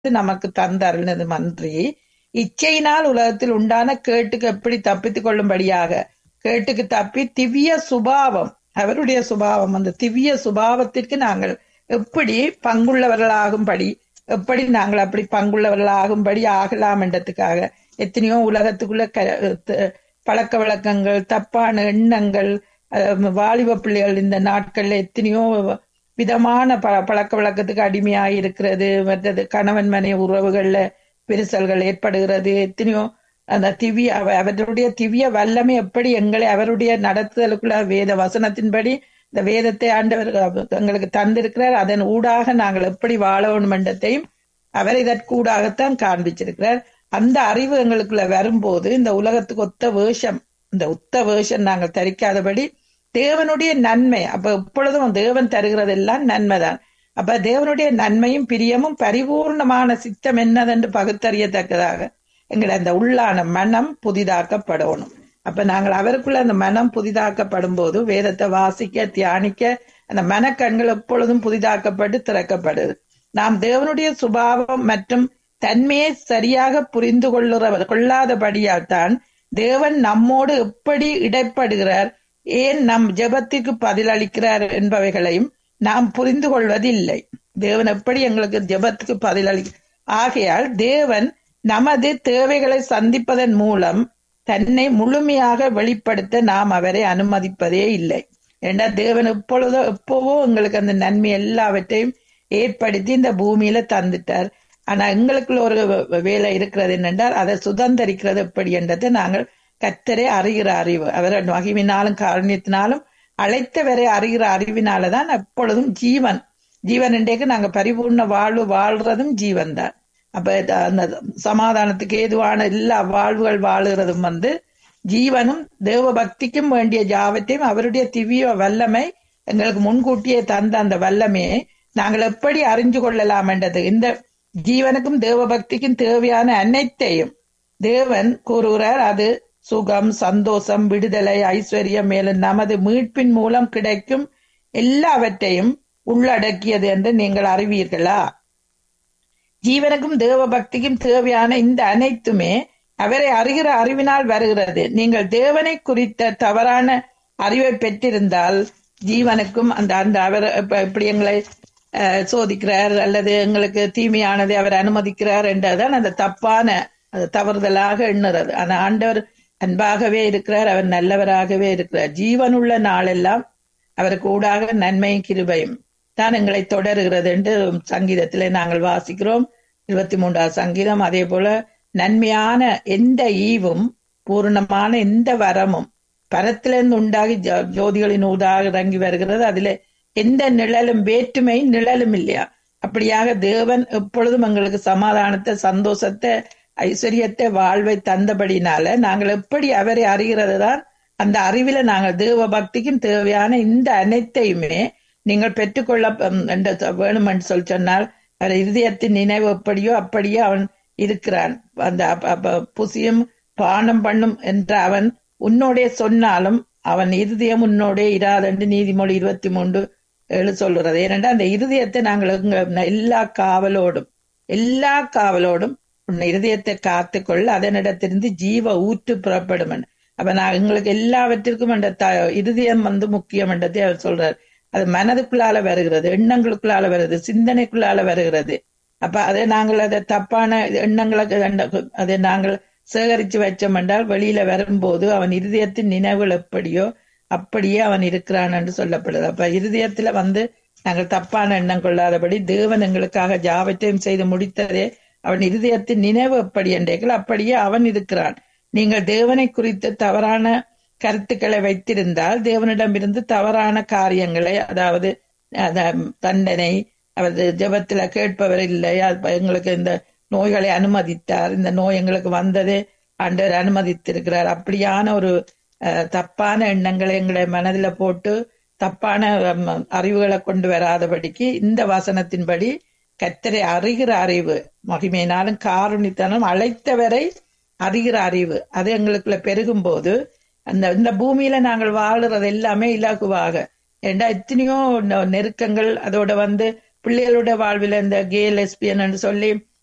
நமக்கு தந்தருளது மன்றி இச்சையினால் உலகத்தில் உண்டான கேட்டுக்கு எப்படி தப்பித்துக் கொள்ளும்படியாக கேட்டுக்கு தப்பி திவ்ய சுபாவம் அவருடைய சுபாவம் அந்த திவ்ய சுபாவத்திற்கு நாங்கள் எப்படி பங்குள்ளவர்களாகும்படி எப்படி நாங்கள் அப்படி பங்குள்ளவர்களாகும்படி ஆகலாம் என்றதுக்காக எத்தனையோ உலகத்துக்குள்ள க- த- பழக்க வழக்கங்கள் தப்பான எண்ணங்கள் அஹ், வாலிப பிள்ளைகள் இந்த நாட்கள்ல எத்தனையோ விதமான ப பழக்க வழக்கத்துக்கு அடிமையாகி இருக்கிறது மற்றது கணவன் மனை உறவுகள்ல விரிசல்கள் ஏற்படுகிறது எத்தனையோ அந்த திவ்ய அவ- அவருடைய திவ்ய வல்லமை எப்படி எங்களை அவருடைய நடத்துதலுக்குள்ள வேத வசனத்தின்படி இந்த வேதத்தை ஆண்டவர் எங்களுக்கு தந்திருக்கிறார் அதன் ஊடாக நாங்கள் எப்படி வாழ வேண்டும் என்றதையும் அவர் இதற்கூடாகத்தான் காண்பிச்சிருக்கிறார் அந்த அறிவு எங்களுக்குள்ள வரும்போது இந்த உலகத்துக்கு ஒத்த வேஷம் இந்த உத்த வேஷம் நாங்கள் தரிக்காதபடி தேவனுடைய நன்மை அப்ப எப்பொழுதும் தேவன் தருகிறதெல்லாம் நன்மைதான் அப்ப தேவனுடைய நன்மையும் பிரியமும் பரிபூர்ணமான சித்தம் என்னதென்று பகுத்தறியத்தக்கதாக எங்களை அந்த உள்ளான மனம் புதிதாக்கப்படணும் அப்ப நாங்கள் அவருக்குள்ள அந்த மனம் புதிதாக்கப்படும் போது வேதத்தை வாசிக்க தியானிக்க அந்த மனக்கண்கள் எப்பொழுதும் புதிதாக்கப்பட்டு திறக்கப்படுது நாம் தேவனுடைய சுபாவம் மற்றும் தன்மையை சரியாக புரிந்து கொள்ளுற கொள்ளாதபடியால் தான் தேவன் நம்மோடு எப்படி இடைப்படுகிறார் ஏன் நம் ஜெபத்திற்கு பதிலளிக்கிறார் என்பவைகளையும் நாம் புரிந்து கொள்வதில்லை தேவன் எப்படி எங்களுக்கு ஜெபத்துக்கு பதிலளி ஆகையால் தேவன் நமது தேவைகளை சந்திப்பதன் மூலம் தன்னை முழுமையாக வெளிப்படுத்த நாம் அவரை அனுமதிப்பதே இல்லை ஏன்னா தேவன் எப்பொழுதோ எப்போவோ எங்களுக்கு அந்த நன்மை எல்லாவற்றையும் ஏற்படுத்தி இந்த பூமியில தந்துட்டார் ஆனா எங்களுக்குள்ள ஒரு வேலை இருக்கிறது என்னென்றால் அதை சுதந்திரிக்கிறது எப்படி என்றதை நாங்கள் கத்தரை அறிகிற அறிவு அவர் மகிமினாலும் காரணியத்தினாலும் அழைத்தவரை அறிகிற அறிவினாலதான் எப்பொழுதும் ஜீவன் ஜீவன் இன்றைக்கு நாங்க பரிபூர்ண வாழ்வு வாழ்றதும் ஜீவன் தான் அப்ப இது அந்த சமாதானத்துக்கு ஏதுவான எல்லா வாழ்வுகள் வாழுறதும் வந்து ஜீவனும் தேவ பக்திக்கும் வேண்டிய ஜாவத்தையும் அவருடைய திவ்ய வல்லமை எங்களுக்கு முன்கூட்டியே தந்த அந்த வல்லமையை நாங்கள் எப்படி அறிஞ்சு கொள்ளலாம் என்றது இந்த ஜீவனுக்கும் தேவ பக்திக்கும் தேவையான அனைத்தையும் தேவன் கூறுகிறார் அது சுகம் சந்தோஷம் விடுதலை ஐஸ்வர்யம் மேலும் நமது மீட்பின் மூலம் கிடைக்கும் எல்லாவற்றையும் உள்ளடக்கியது என்று நீங்கள் அறிவீர்களா ஜீவனுக்கும் தேவ பக்திக்கும் தேவையான இந்த அனைத்துமே அவரை அறிகிற அறிவினால் வருகிறது நீங்கள் தேவனை குறித்த தவறான அறிவை பெற்றிருந்தால் ஜீவனுக்கும் அந்த அந்த அவர் இப்ப இப்படி எங்களை அஹ், சோதிக்கிறார் அல்லது எங்களுக்கு தீமையானதை அவர் அனுமதிக்கிறார் என்றதான் அந்த தப்பான அது தவறுதலாக எண்ணுறது ஆனா ஆண்டவர் அன்பாகவே இருக்கிறார் அவர் நல்லவராகவே இருக்கிறார் ஜீவனுள்ள நாளெல்லாம் அவருக்கு ஊடாக நன்மையும் கிருபையும் தான் எங்களை தொடருகிறது என்று சங்கீதத்திலே நாங்கள் வாசிக்கிறோம் இருபத்தி மூன்றாவது சங்கீதம் அதே போல நன்மையான எந்த ஈவும் பூர்ணமான எந்த வரமும் பரத்திலிருந்து உண்டாகி ஜோ- ஜோதிகளின் ஊடாக இறங்கி வருகிறது அதுல எந்த நிழலும் வேற்றுமை நிழலும் இல்லையா அப்படியாக தேவன் எப்பொழுதும் எங்களுக்கு சமாதானத்தை சந்தோஷத்தை ஐஸ்வர்யத்தை வாழ்வை தந்தபடினால நாங்கள் எப்படி அவரை அறிகிறது தான் அந்த அறிவில நாங்கள் தேவ பக்திக்கும் தேவையான இந்த அனைத்தையுமே நீங்கள் பெற்றுக்கொள்ள ம், என்று சொ- வேணும் என்று சொல்லி சொன்னால் அவர் இருதயத்தின் நினைவு எப்படியோ அப்படியே அவன் இருக்கிறான் அந்த அப்ப- அப்ப புசியும் பானம் பண்ணும் என்ற அவன் உன்னோடே சொன்னாலும் அவன் இருதயம் உன்னோடே இராதென்று நீதிமொழி இருபத்தி மூன்று ஏழு சொல்லுறது ஏனென்றால் அந்த இருதயத்தை நாங்கள் எங்க- எல்லா காவலோடும் எல்லா காவலோடும் உன் இருதயத்தை காத்துக்கொள்ள அதனிடத்திலிருந்து ஜீவ ஊற்று புறப்படும் அப்ப நான் எங்களுக்கு எல்லாவற்றிற்கும் அந்த த இருதயம் வந்து முக்கியம் என்றதை அவர் சொல்றார் அது மனதுக்குள்ளால வருகிறது எண்ணங்களுக்குள்ளால வருது சிந்தனைக்குள்ளால வருகிறது அப்ப அதை நாங்கள் அதை தப்பான எண்ணங்களை கண்ட- அதை நாங்கள் சேகரிச்சு வச்சோம் என்றால் வெளியில வரும்போது அவன் இருதயத்தின் நினைவுகள் எப்படியோ அப்படியே அவன் இருக்கிறான் என்று சொல்லப்படுது அப்ப இருதயத்துல வந்து நாங்கள் தப்பான எண்ணம் கொள்ளாதபடி தேவன் எங்களுக்காக ஜாவத்தையும் செய்து முடித்ததே அவன் இருதயத்தின் நினைவு எப்படி என்றீர்கள் அப்படியே அவன் இருக்கிறான் நீங்கள் தேவனை குறித்த தவறான கருத்துக்களை வைத்திருந்தால் தேவனிடமிருந்து தவறான காரியங்களை அதாவது அத- தண்டனை அவர் ஜெபத்துல கேட்பவர் இல்லை அது எங்களுக்கு இந்த நோய்களை அனுமதித்தார் இந்த நோய் எங்களுக்கு வந்ததே ஆண்டவர் அனுமதித்திருக்கிறார் அப்படியான ஒரு அஹ், தப்பான எண்ணங்களை எங்களை மனதில போட்டு தப்பான ஹம், அறிவுகளை கொண்டு வராதபடிக்கு இந்த வசனத்தின்படி கத்தரை அறிகிற அறிவு மகிமையினாலும் காருணித்தாலும் அழைத்தவரை அறிகிற அறிவு அது எங்களுக்குள்ள பெருகும் போது அந்த இந்த பூமியில நாங்கள் வாழுறது எல்லாமே இலகுவாக ஏண்டா எத்தனையோ நெ- நெருக்கங்கள் அதோட வந்து பிள்ளைகளோட வாழ்வில் இந்த கே லெஸ்பியன் சொல்லி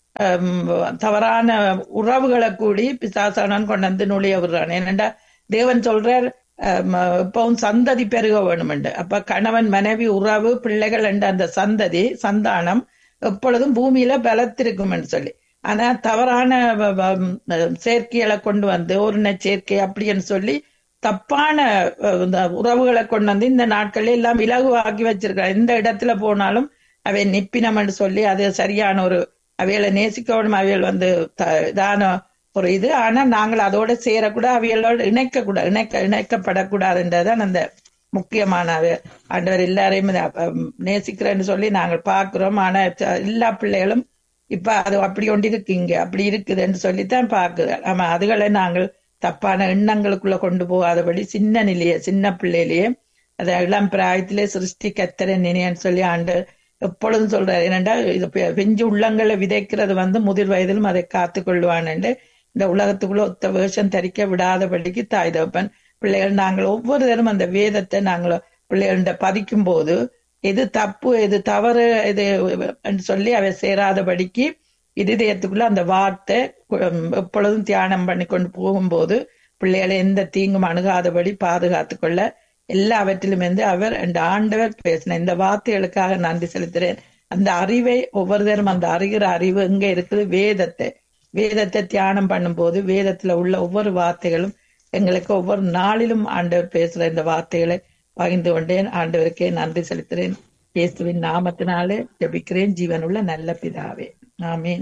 ஹம், தவறான உறவுகளை கூடி பிசாசானன் கொண்டு வந்து நுழைய விடுறான் ஏனென்றா தேவன் சொல்றார் ஹம், இப்பவும் சந்ததி பெருக வேணுமெண்டு அப்ப கணவன் மனைவி உறவு பிள்ளைகள் என்ற அந்த சந்ததி சந்தானம் எப்பொழுதும் பூமியில பலத்திருக்கும் என்று சொல்லி ஆனா தவறான வ- வ- சேர்க்கைகளை கொண்டு வந்து ஒரு சேர்க்கை அப்படின்னு சொல்லி தப்பான அஹ், இந்த உறவுகளை கொண்டு வந்து இந்த நாட்கள்ல எல்லாம் இலகுவாக்கி வச்சிருக்காங்க எந்த இடத்துல போனாலும் அவை நிப்பினம்னு சொல்லி அது சரியான ஒரு அவைகளை நேசிக்கணும் அவைகள் வந்து த- இதான ஒரு இது ஆனா நாங்கள் அதோட சேரக்கூடாது அவைகளோட இணைக்க கூடாது இணைக்க இணைக்கப்படக்கூடாதுன்றதான் அந்த முக்கியமான அது- ஆண்டவர் எல்லாரையும் இத, அஹ், நேசிக்கிறேன்னு சொல்லி நாங்கள் பார்க்கிறோம் ஆனா ச- எல்லா பிள்ளைகளும் இப்ப அது அப்படி ஒன்று இருக்குங்க அப்படி இருக்குதுன்னு சொல்லித்தான் பார்க்கிறோம் ஆமா அதுகளை நாங்கள் தப்பான எண்ணங்களுக்குள்ள கொண்டு போகாதபடி சின்ன நிலைய சின்ன பிள்ளையிலேயே அதை இளம் பிராயத்திலே சிருஷ்டி கத்தரை நினைன்னு சொல்லி ஆண்டு எப்பொழுதும் சொல்றாரு என்னண்டா இது பெ- பிஞ்சு உள்ளங்களை விதைக்கிறது வந்து முதிர் வயதிலும் அதை காத்து கொள்வான்னு இந்த உலகத்துக்குள்ள ஒத்த வேஷம் தரிக்க விடாதபடிக்கு தாய் தகப்பன் பிள்ளைகள் நாங்கள் ஒவ்வொரு தரம் அந்த வேதத்தை நாங்கள் பிள்ளைகள்கிட்ட பதிக்கும் போது எது தப்பு எது தவறு எது என்று சொல்லி அவை சேராதபடிக்கு இருதயத்துக்குள்ள அந்த வார்த்தை உம், எப்பொழுதும் தியானம் பண்ணி கொண்டு போகும்போது பிள்ளைகளை எந்த தீங்கும் அணுகாதபடி பாதுகாத்துக் கொள்ள எல்லாவற்றிலும் இருந்து அவர் அந்த ஆண்டவர் பேசின இந்த வார்த்தைகளுக்காக நன்றி செலுத்துறேன் அந்த அறிவை ஒவ்வொரு தரம் அந்த அறிகிற அறிவு எங்க இருக்குது வேதத்தை வேதத்தை தியானம் பண்ணும்போது வேதத்துல உள்ள ஒவ்வொரு வார்த்தைகளும் எங்களுக்கு ஒவ்வொரு நாளிலும் ஆண்டவர் பேசுற இந்த வார்த்தைகளை பகிர்ந்து கொண்டேன் ஆண்டவருக்கே நன்றி செலுத்துறேன் இயேசுவின் நாமத்தினாலே ஜெபிக்கிறேன் ஜீவனுள்ள நல்ல பிதாவே ஆமீன்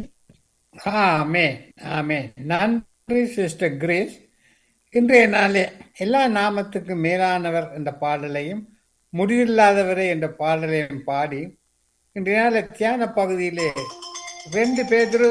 ஆமே ஆமே நன்றி சிஸ்டர் கிரேஸ் இன்றைய நாளே எல்லா நாமத்துக்கும் மேலானவர் என்ற பாடலையும் முடிவில்லாதவரே என்ற பாடலையும் பாடி இன்றைய நாள தியான பகுதியிலே ரெண்டு பேதரு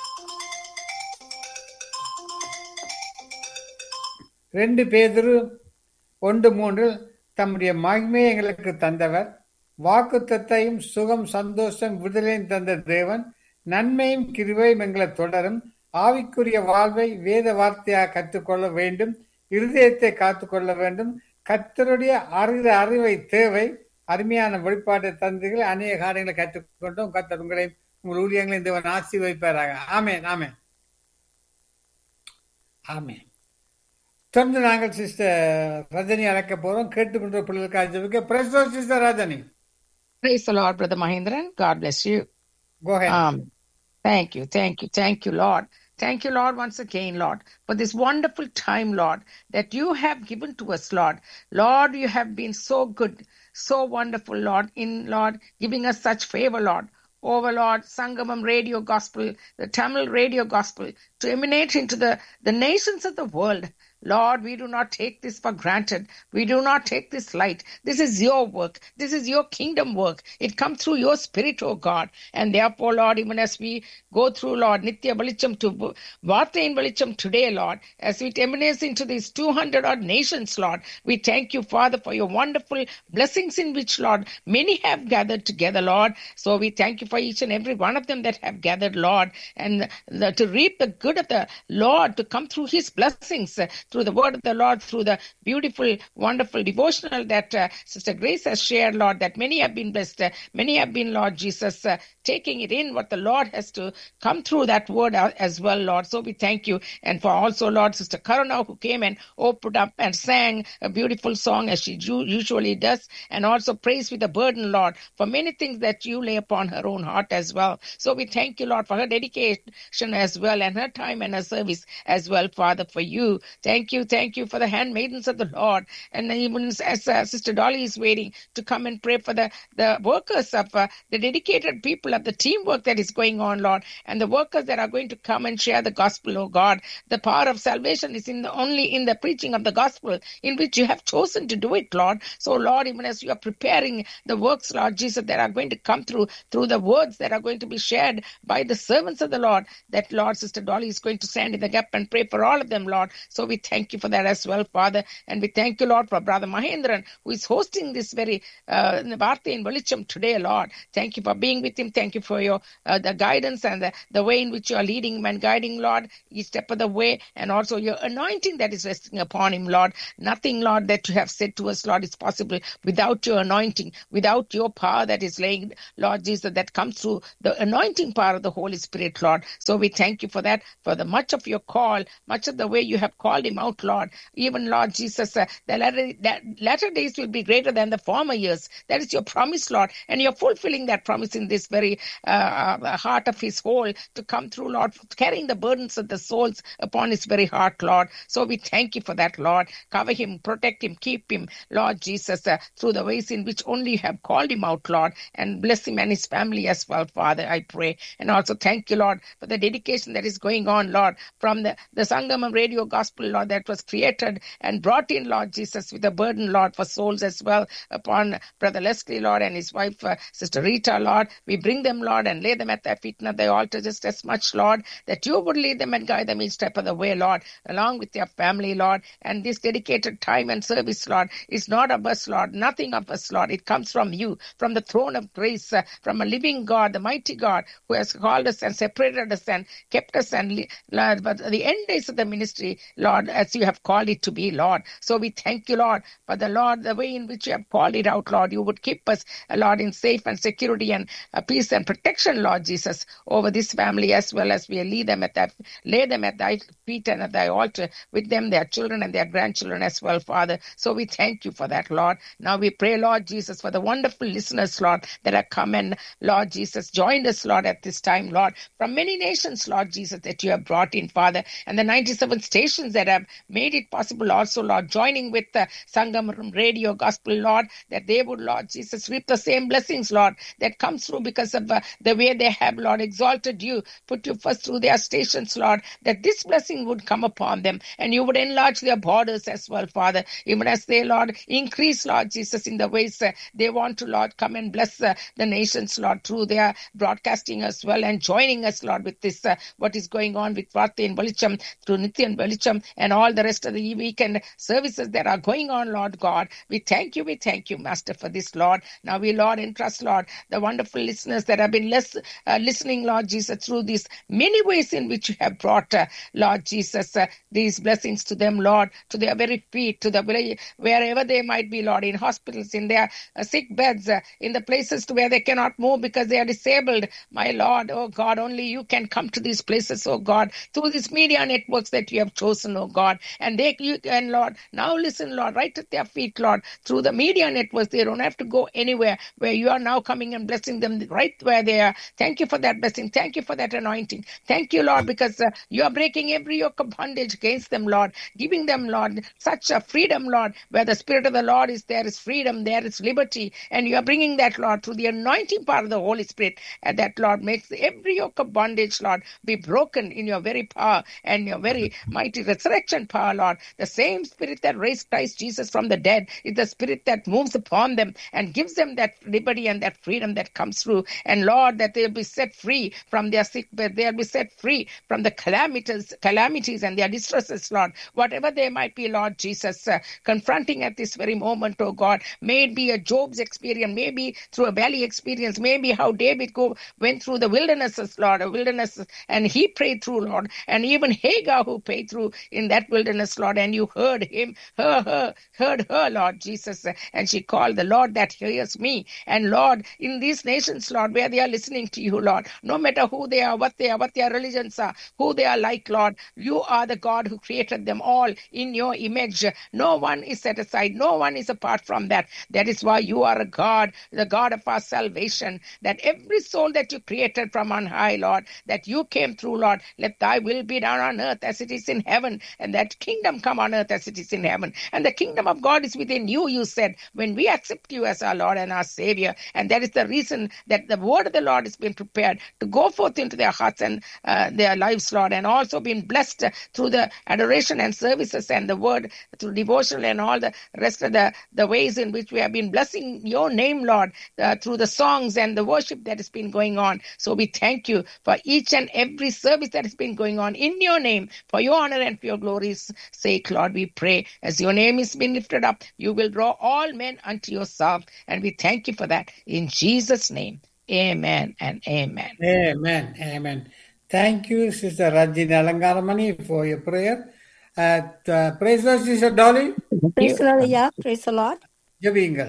ரெண்டு பேதரு ஒன்று மூன்றில் தம்முடைய மகிமையை எங்களுக்கு தந்தவர் வாக்குத்தத்தையும் சுகம் சந்தோஷம் விடுதலையும் தந்த தேவன் நன்மையும் கிருபையும் எங்களை தொடரும் ஆவிக்குரிய வாழ்வை வேத வார்த்தையாக கற்றுக்கொள்ள வேண்டும் இருதயத்தை காத்துக்கொள்ள வேண்டும் கர்த்தருடைய அறிகிற அறிவை தேவை அருமையான வெளிப்பாட்டை தந்தீர்கள் அநேக காரியங்களை கற்றுக்கொண்டோம் கர்த்தர் உங்களையும் உங்கள் ஊழியங்களையும் தேவன் ஆசீர்வதிப்பாராக ஆமென் ஆமென் ஆமென் தொடர்ந்து நாங்கள் சிஸ்டர் ரஜினி அழைக்க போறோம் கேட்டுக்கொண்ட பிள்ளைகளுக்கு ஜெபிக்க பிரசோ sister Rajini Praise the Lord, Brother Mahindran. God bless you. Go ahead. Um, thank you, thank you, thank you, Lord. Thank you, Lord, once again, Lord, for this wonderful time, Lord, that you have given to us, Lord. Lord, you have been so good, so wonderful, Lord, in Lord, giving us such favor, Lord. Over Lord, Sangamam Radio Gospel, the Tamil Radio Gospel, to emanate into the, the nations of the world. Lord, we do not take this for granted. We do not take this light. This is your work. This is your kingdom work. It comes through your spirit, oh God. And therefore, Lord, even as we go through, Lord, Nitya Balicham to Vartain Balicham today, Lord, as we emanates into these 200 odd nations, Lord, we thank you, Father, for your wonderful blessings in which, Lord, many have gathered together, Lord. So we thank you for each and every one of them that have gathered, Lord, and the, to reap the good of the Lord, to come through his blessings, uh, through the word of the Lord, through the beautiful, wonderful devotional that uh, Sister Grace has shared, Lord, that many have been blessed. Uh, many have been, Lord Jesus, uh, taking it in what the Lord has to come through that word out as well, Lord. So we thank you. And for also, Lord, Sister Karuna, who came and opened up and sang a beautiful song as she ju- usually does, and also praise with a burden, Lord, for many things that you lay upon her own heart as well. So we thank you, Lord, for her dedication as well, and her time and her service as well, Father, for you. Thank you, thank you for the handmaidens of the Lord. And even as uh, Sister Dolly is waiting to come and pray for the, the workers of uh, the dedicated people of the teamwork that is going on, Lord, and the workers that are going to come and share the gospel, oh God. The power of salvation is in the, only in the preaching of the gospel in which you have chosen to do it, Lord. So, Lord, even as you are preparing the works, Lord Jesus, that are going to come through through the words that are going to be shared by the servants of the Lord, that Lord, Sister Dolly is going to stand in the gap and pray for all of them, Lord. So we thank you for that as well, Father. And we thank you, Lord, for Brother Mahendran, who is hosting this very uh, Bharti in Velicham today, Lord. Thank you for being with him. Thank you for your uh, the guidance and the, the way in which you are leading him and guiding, Lord, each step of the way, and also your anointing that is resting upon him, Lord. Nothing, Lord, that you have said to us, Lord, is possible without your anointing, without your power that is laying, Lord Jesus, that comes through the anointing power of the Holy Spirit, Lord. So we thank you for that, for the much of your call, much of the way you have called him out, Lord. Even, Lord Jesus, uh, the latter, that latter days will be greater than the former years. That is your promise, Lord. And you're fulfilling that promise in this very uh, uh, heart of his soul to come through, Lord, carrying the burdens of the souls upon his very heart, Lord. So we thank you for that, Lord. Cover him, protect him, keep him, Lord Jesus, uh, through the ways in which only you have called him out, Lord, and bless him and his family as well, Father, I pray. And also thank you, Lord, for the dedication that is going on, Lord, from the, the Sangamam radio gospel, Lord, that was created and brought in, Lord Jesus, with a burden, Lord, for souls as well upon Brother Leslie, Lord, and his wife, uh, Sister Rita, Lord. We bring them, Lord, and lay them at their feet and at the altar just as much, Lord, that you would lead them and guide them each step of the way, Lord, along with their family, Lord. And this dedicated time and service, Lord, is not of us, Lord, nothing of us, Lord. It comes from you, from the throne of grace, uh, from a living God, the mighty God, who has called us and separated us and kept us and, Lord, but the end days of the ministry, Lord, as you have called it to be, Lord. So we thank you, Lord, for the Lord, the way in which you have called it out, Lord. You would keep us, uh, Lord, in safe and security and uh, peace and protection, Lord Jesus, over this family as well as we lead them at that, lay them at thy feet and at thy altar with them, their children and their grandchildren as well, Father. So we thank you for that, Lord. Now we pray, Lord Jesus, for the wonderful listeners, Lord, that have come and, Lord Jesus, joined us, Lord, at this time, Lord, from many nations, Lord Jesus, that you have brought in, Father, and the 97 stations that have made it possible also, Lord, joining with the Sangam Radio Gospel, Lord, that they would, Lord Jesus, reap the same blessings, Lord, that comes through because of uh, the way they have, Lord, exalted you, put you first through their stations, Lord, that this blessing would come upon them and you would enlarge their borders as well, Father, even as they, Lord, increase, Lord Jesus, in the ways uh, they want to, Lord, come and bless uh, the nations, Lord, through their broadcasting as well and joining us, Lord, with this, uh, what is going on with Varte and Valicham, through Nityan Valicham, and all the rest of the weekend services that are going on, Lord God. We thank you, we thank you, Master, for this, Lord. Now we, Lord, entrust, Lord, the wonderful listeners that have been less, uh, listening, Lord Jesus, through these many ways in which you have brought, uh, Lord Jesus, uh, these blessings to them, Lord, to their very feet, to the very, wherever they might be, Lord, in hospitals, in their uh, sick beds, uh, in the places to where they cannot move because they are disabled. My Lord, oh God, only you can come to these places, oh God, through these media networks that you have chosen, oh God. And they, you can, Lord, now listen, Lord, right at their feet, Lord, through the media networks. They don't have to go anywhere where you are now coming and blessing them right where they are. Thank you for that blessing. Thank you for that anointing. Thank you, Lord, because uh, you are breaking every yoke of bondage against them, Lord, giving them, Lord, such a freedom, Lord, where the Spirit of the Lord is there is freedom, there is liberty. And you are bringing that, Lord, through the anointing part of the Holy Spirit. And that, Lord, makes every yoke of bondage, Lord, be broken in your very power and your very mighty resurrection power, Lord. The same Spirit that raised Christ Jesus from the dead is the Spirit that moves upon them and gives them that liberty and that freedom that comes through. And Lord, that they'll be set free from their sick bed. They'll be set free from the calamities, calamities and their distresses, Lord. Whatever they might be, Lord Jesus, uh, confronting at this very moment, oh God, may it be a Job's experience, maybe through a valley experience, maybe how David go went through the wildernesses, Lord, a wilderness, and he prayed through, Lord, and even Hagar who prayed through in that wilderness, Lord, and you heard him, her, her, heard her, Lord Jesus, and she called the Lord that hears me. And Lord, in these nations, Lord, where they are listening to you, Lord, no matter who they are, what they are, what their religions are, who they are like, Lord, you are the God who created them all in your image. No one is set aside, no one is apart from that. That is why you are a God, the God of our salvation, that every soul that you created from on high, Lord, that you came through, Lord, let thy will be done on earth as it is in heaven, and that kingdom come on earth as it is in heaven. And the kingdom of God is within you, you said, when we accept you as our Lord and our Savior. And that is the reason that the word of the Lord has been prepared to go forth into their hearts and uh, their lives, Lord, and also been blessed through the adoration and services and the word through devotion and all the rest of the, the ways in which we have been blessing your name, Lord, uh, through the songs and the worship that has been going on. So we thank you for each and every service that has been going on in your name, for your honor and for your glory. glory's sake, Lord, we pray. As your name is being lifted up, you will draw all men unto yourself. And we thank you for that. In Jesus' name, amen and amen. Amen. Amen. Thank you, Sister Rajini Alangaramani, for your prayer. Uh, uh, praise the Lord, Sister Dolly. Praise the Lord, ஐயா praise the Lord. ஜெபியுங்கள்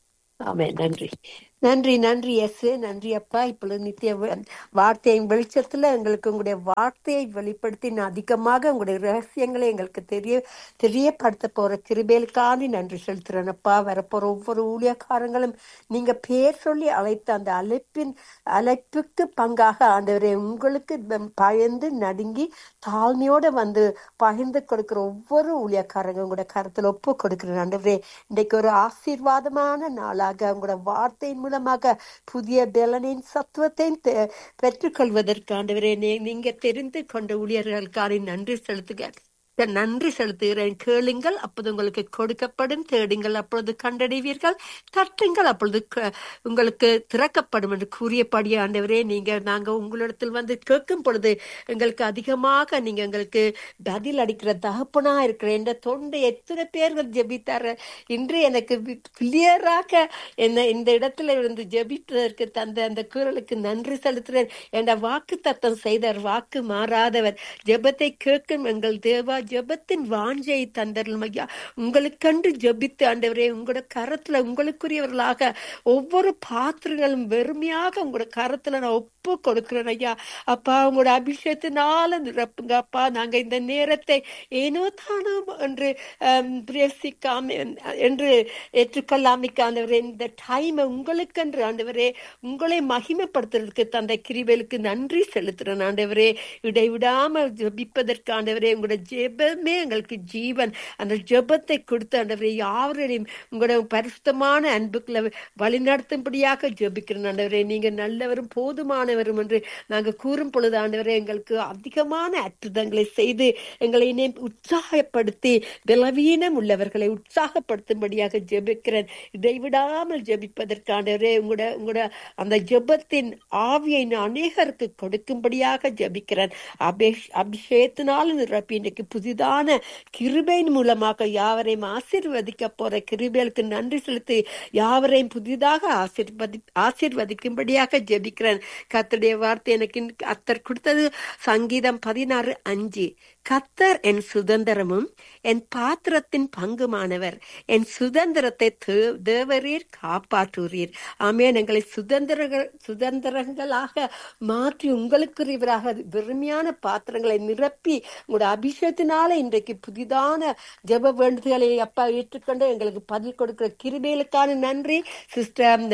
ஆமே நன்றி நன்றி நன்றி S நன்றி அப்பா இப்பொழுது நித்திய வ- வார்த்தையின் வெளிச்சத்துல எங்களுக்கு உங்களுடைய வார்த்தையை வெளிப்படுத்தி இன்னும் அதிகமாக உங்களுடைய ரகசியங்களை எங்களுக்கு தெரிய தெரியப்படுத்த போற கிருபேலுக்காண்டி நன்றி செலுத்துறேன் அப்பா வரப்போற ஒவ்வொரு ஊழியக்காரங்களும் நீங்க பேர் சொல்லி அழைத்த அந்த அழைப்பின் அழைப்புக்கு பங்காக ஆண்டவரே உங்களுக்கு ப- பயந்து நடுங்கி தாழ்மையோட வந்து பகிர்ந்து கொடுக்கிற ஒவ்வொரு ஊழியக்காரங்க உங்களோட கருத்துல ஒப்பு கொடுக்கிறேன் ஆண்டவரே இன்றைக்கு ஒரு ஆசீர்வாதமான நாளாக உங்களோட வார்த்தையின் மூலமாக புதிய பலனின் சத்துவத்தையும் பெ- பெற்றுக்கொள்வதற்கு ஆண்டவரே நீ- நீங்க தெரிந்து கொண்ட ஊழியர்களுக்கான நன்றி செலுத்துக நன்றி செலுத்துகிறேன் கேளுங்கள் அப்போது உங்களுக்கு கொடுக்கப்படும் தேடுங்கள் அப்பொழுது கண்டடைவீர்கள் தட்டுங்கள் அப்பொழுது க- உங்களுக்கு திறக்கப்படும் என்று கூறியபடியே ஆண்டவரே நீங்க நாங்க உங்களிடத்தில் வந்து கேட்கும் பொழுது எங்களுக்கு அதிகமாக நீங்க எங்களுக்கு பதில் அடிக்கிற தகப்பனா இருக்கிற என்ற தொண்டை எத்தனை பேர்கள் ஜெபித்தார இன்று எனக்கு கிளியராக என்ன இந்த இடத்துல இருந்து ஜெபித்ததற்கு தந்த அந்த குரலுக்கு நன்றி செலுத்துகிறேன் என்ற வாக்கு தத்தம் செய்தார் வாக்கு மாறாதவர் ஜெபத்தை கேட்கும் எங்கள் தேவா ஜெபத்தின் வாஞ்சை தந்தரலும் ஐயா உங்களுக்கன்று ஜெபித்து ஆண்டவரே உங்களோட கரத்துல உங்களுக்குரியவர்களாக ஒவ்வொரு பாத்திரங்களும் வெறுமையாக உங்களோட கரத்துல நான் ஒப்பு கொடுக்கிறேன் ஐயா அப்பா உங்களோட அபிஷேகத்தினால நிரப்புங்க அப்பா நாங்க இந்த நேரத்தை ஏனோ தானோ என்று ஆம், பிரேசிக்காம என்று ஏற்றுக்கொள்ளாமிக்க ஆண்டவரே இந்த டைமை உங்களுக்கென்று ஆண்டவரே உங்களை மகிமைப்படுத்துறதுக்கு தந்த கிரிவேலுக்கு நன்றி செலுத்துறேன் ஆண்டவரே இடைவிடாமல் ஜெபிப்பதற்கு ஆண்டவரே உங்களோட ஜெபமே எங்களுக்கு ஜீவன் அந்த ஜெபத்தை கொடுத்து ஆண்டவரே யாவரையும் உங்களோட பரிசுத்தமான அன்புக்குள்ள வழிநடத்தும்படியாக ஜெபிக்கிறேன் ஆண்டவரே நீங்க நல்லவரும் போதுமானவரும் என்று நாங்க கூறும் பொழுது ஆண்டவரே எங்களுக்கு அதிகமான அற்புதங்களை செய்து எங்களை இனி உற்சாகப்படுத்தி பலவீனம் உள்ளவர்களை உற்சாகப்படுத்தும்படியாக ஜெபிக்கிறேன் இடைவிடாமல் ஜெபிப்பதற்கு ஆண்டவரே உங்களோட உங்களோட அந்த ஜெபத்தின் ஆவியை நான் அநேகருக்கு கொடுக்கும்படியாக ஜெபிக்கிறேன் அபிஷ் அபிஷேகத்தினால் நிரப்பி இன்னைக்கு புதிதான கிருபையின் மூலமாக யாவரையும் ஆசீர்வதிக்க போற கிருபைகளுக்கு நன்றி செலுத்தி யாவரையும் புதிதாக ஆசீர்வதி ஆசீர்வதிக்கும்படியாக ஜெபிக்கிறேன் கர்த்தருடைய வார்த்தை எனக்கு இன்னைக்கு அத்தர் கொடுத்தது சங்கீதம் பதினாறு அஞ்சு கத்தர் என் சுதந்திரமும் என் பாத்திரத்தின் பங்குமானவர் என் சுதந்திரத்தை தே- தேவரீர் காப்பாற்றுவீர் ஆமென் எங்களை சுதந்திரங்கள் சுதந்திரங்களாக மாற்றி உங்களுக்குரியவராக வெறுமையான பாத்திரங்களை நிரப்பி உங்களோட அபிஷேகத்தினால இன்றைக்கு புதிதான ஜெப வேண்டுதலை அப்பா ஏற்றுக்கொண்டு எங்களுக்கு பதில் கொடுக்கிற கிருபைகளுக்கான நன்றி சிஸ்டர்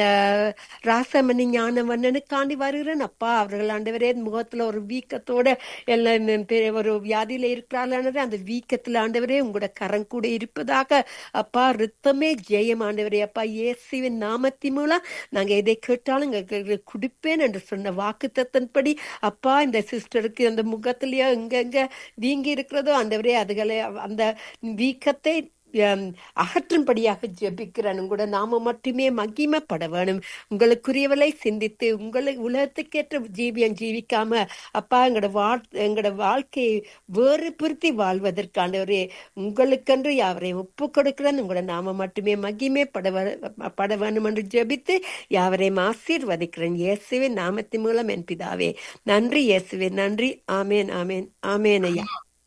ராசமணி ஞானவண்ணனுக்காண்டி வருகிறேன் அப்பா அவர்கள் ஆண்டவரே முகத்துல ஒரு வீக்கத்தோட எல்லாம் பெரிய ஒரு வியாதியில இருக்கிறார்கள் அந்த வீக்கத்துல ஆண்டவரே உங்களோட கரம் கூட இருப்பதாக அப்பா ரித்தமே ஜெயம் ஆண்டவரே அப்பா இயேசுவின் நாமத்தின் மூலம் நாங்க எதை கேட்டாலும் எங்களுக்கு கொடுப்பேன் என்று சொன்ன வாக்கு அப்பா இந்த சிஸ்டருக்கு அந்த முகத்திலேயோ எங்க எங்க வீங்கி இருக்கிறதோ ஆண்டவரே அதுகளை அந்த வீக்கத்தை ஹம், அகற்றும்படியாக ஜெபிக்கிறேன் உங்களோட நாம மட்டுமே மகிமைப்பட வேணும் உங்களுக்குரியவளை சிந்தித்து உங்களை உலகத்துக்கேற்ற ஜீவியம் ஜீவிக்காம அப்பா எங்களோட வாழ் எங்களோட வாழ்க்கையை வேறுபடுத்தி வாழ்வதற்காண்டவரே உங்களுக்கென்று யாவரையும் ஒப்பு கொடுக்கிறேன் உங்களோட நாம மட்டுமே மகிமைப்பட வே- பட வேணும் என்று ஜெபித்து யாவரையும் ஆசீர்வதிக்கிறேன் இயேசுவின் நாமத்தின் மூலம் என் பிதாவே நன்றி இயேசுவே நன்றி ஆமேன் ஆமேன் ஆமேன் ஐயா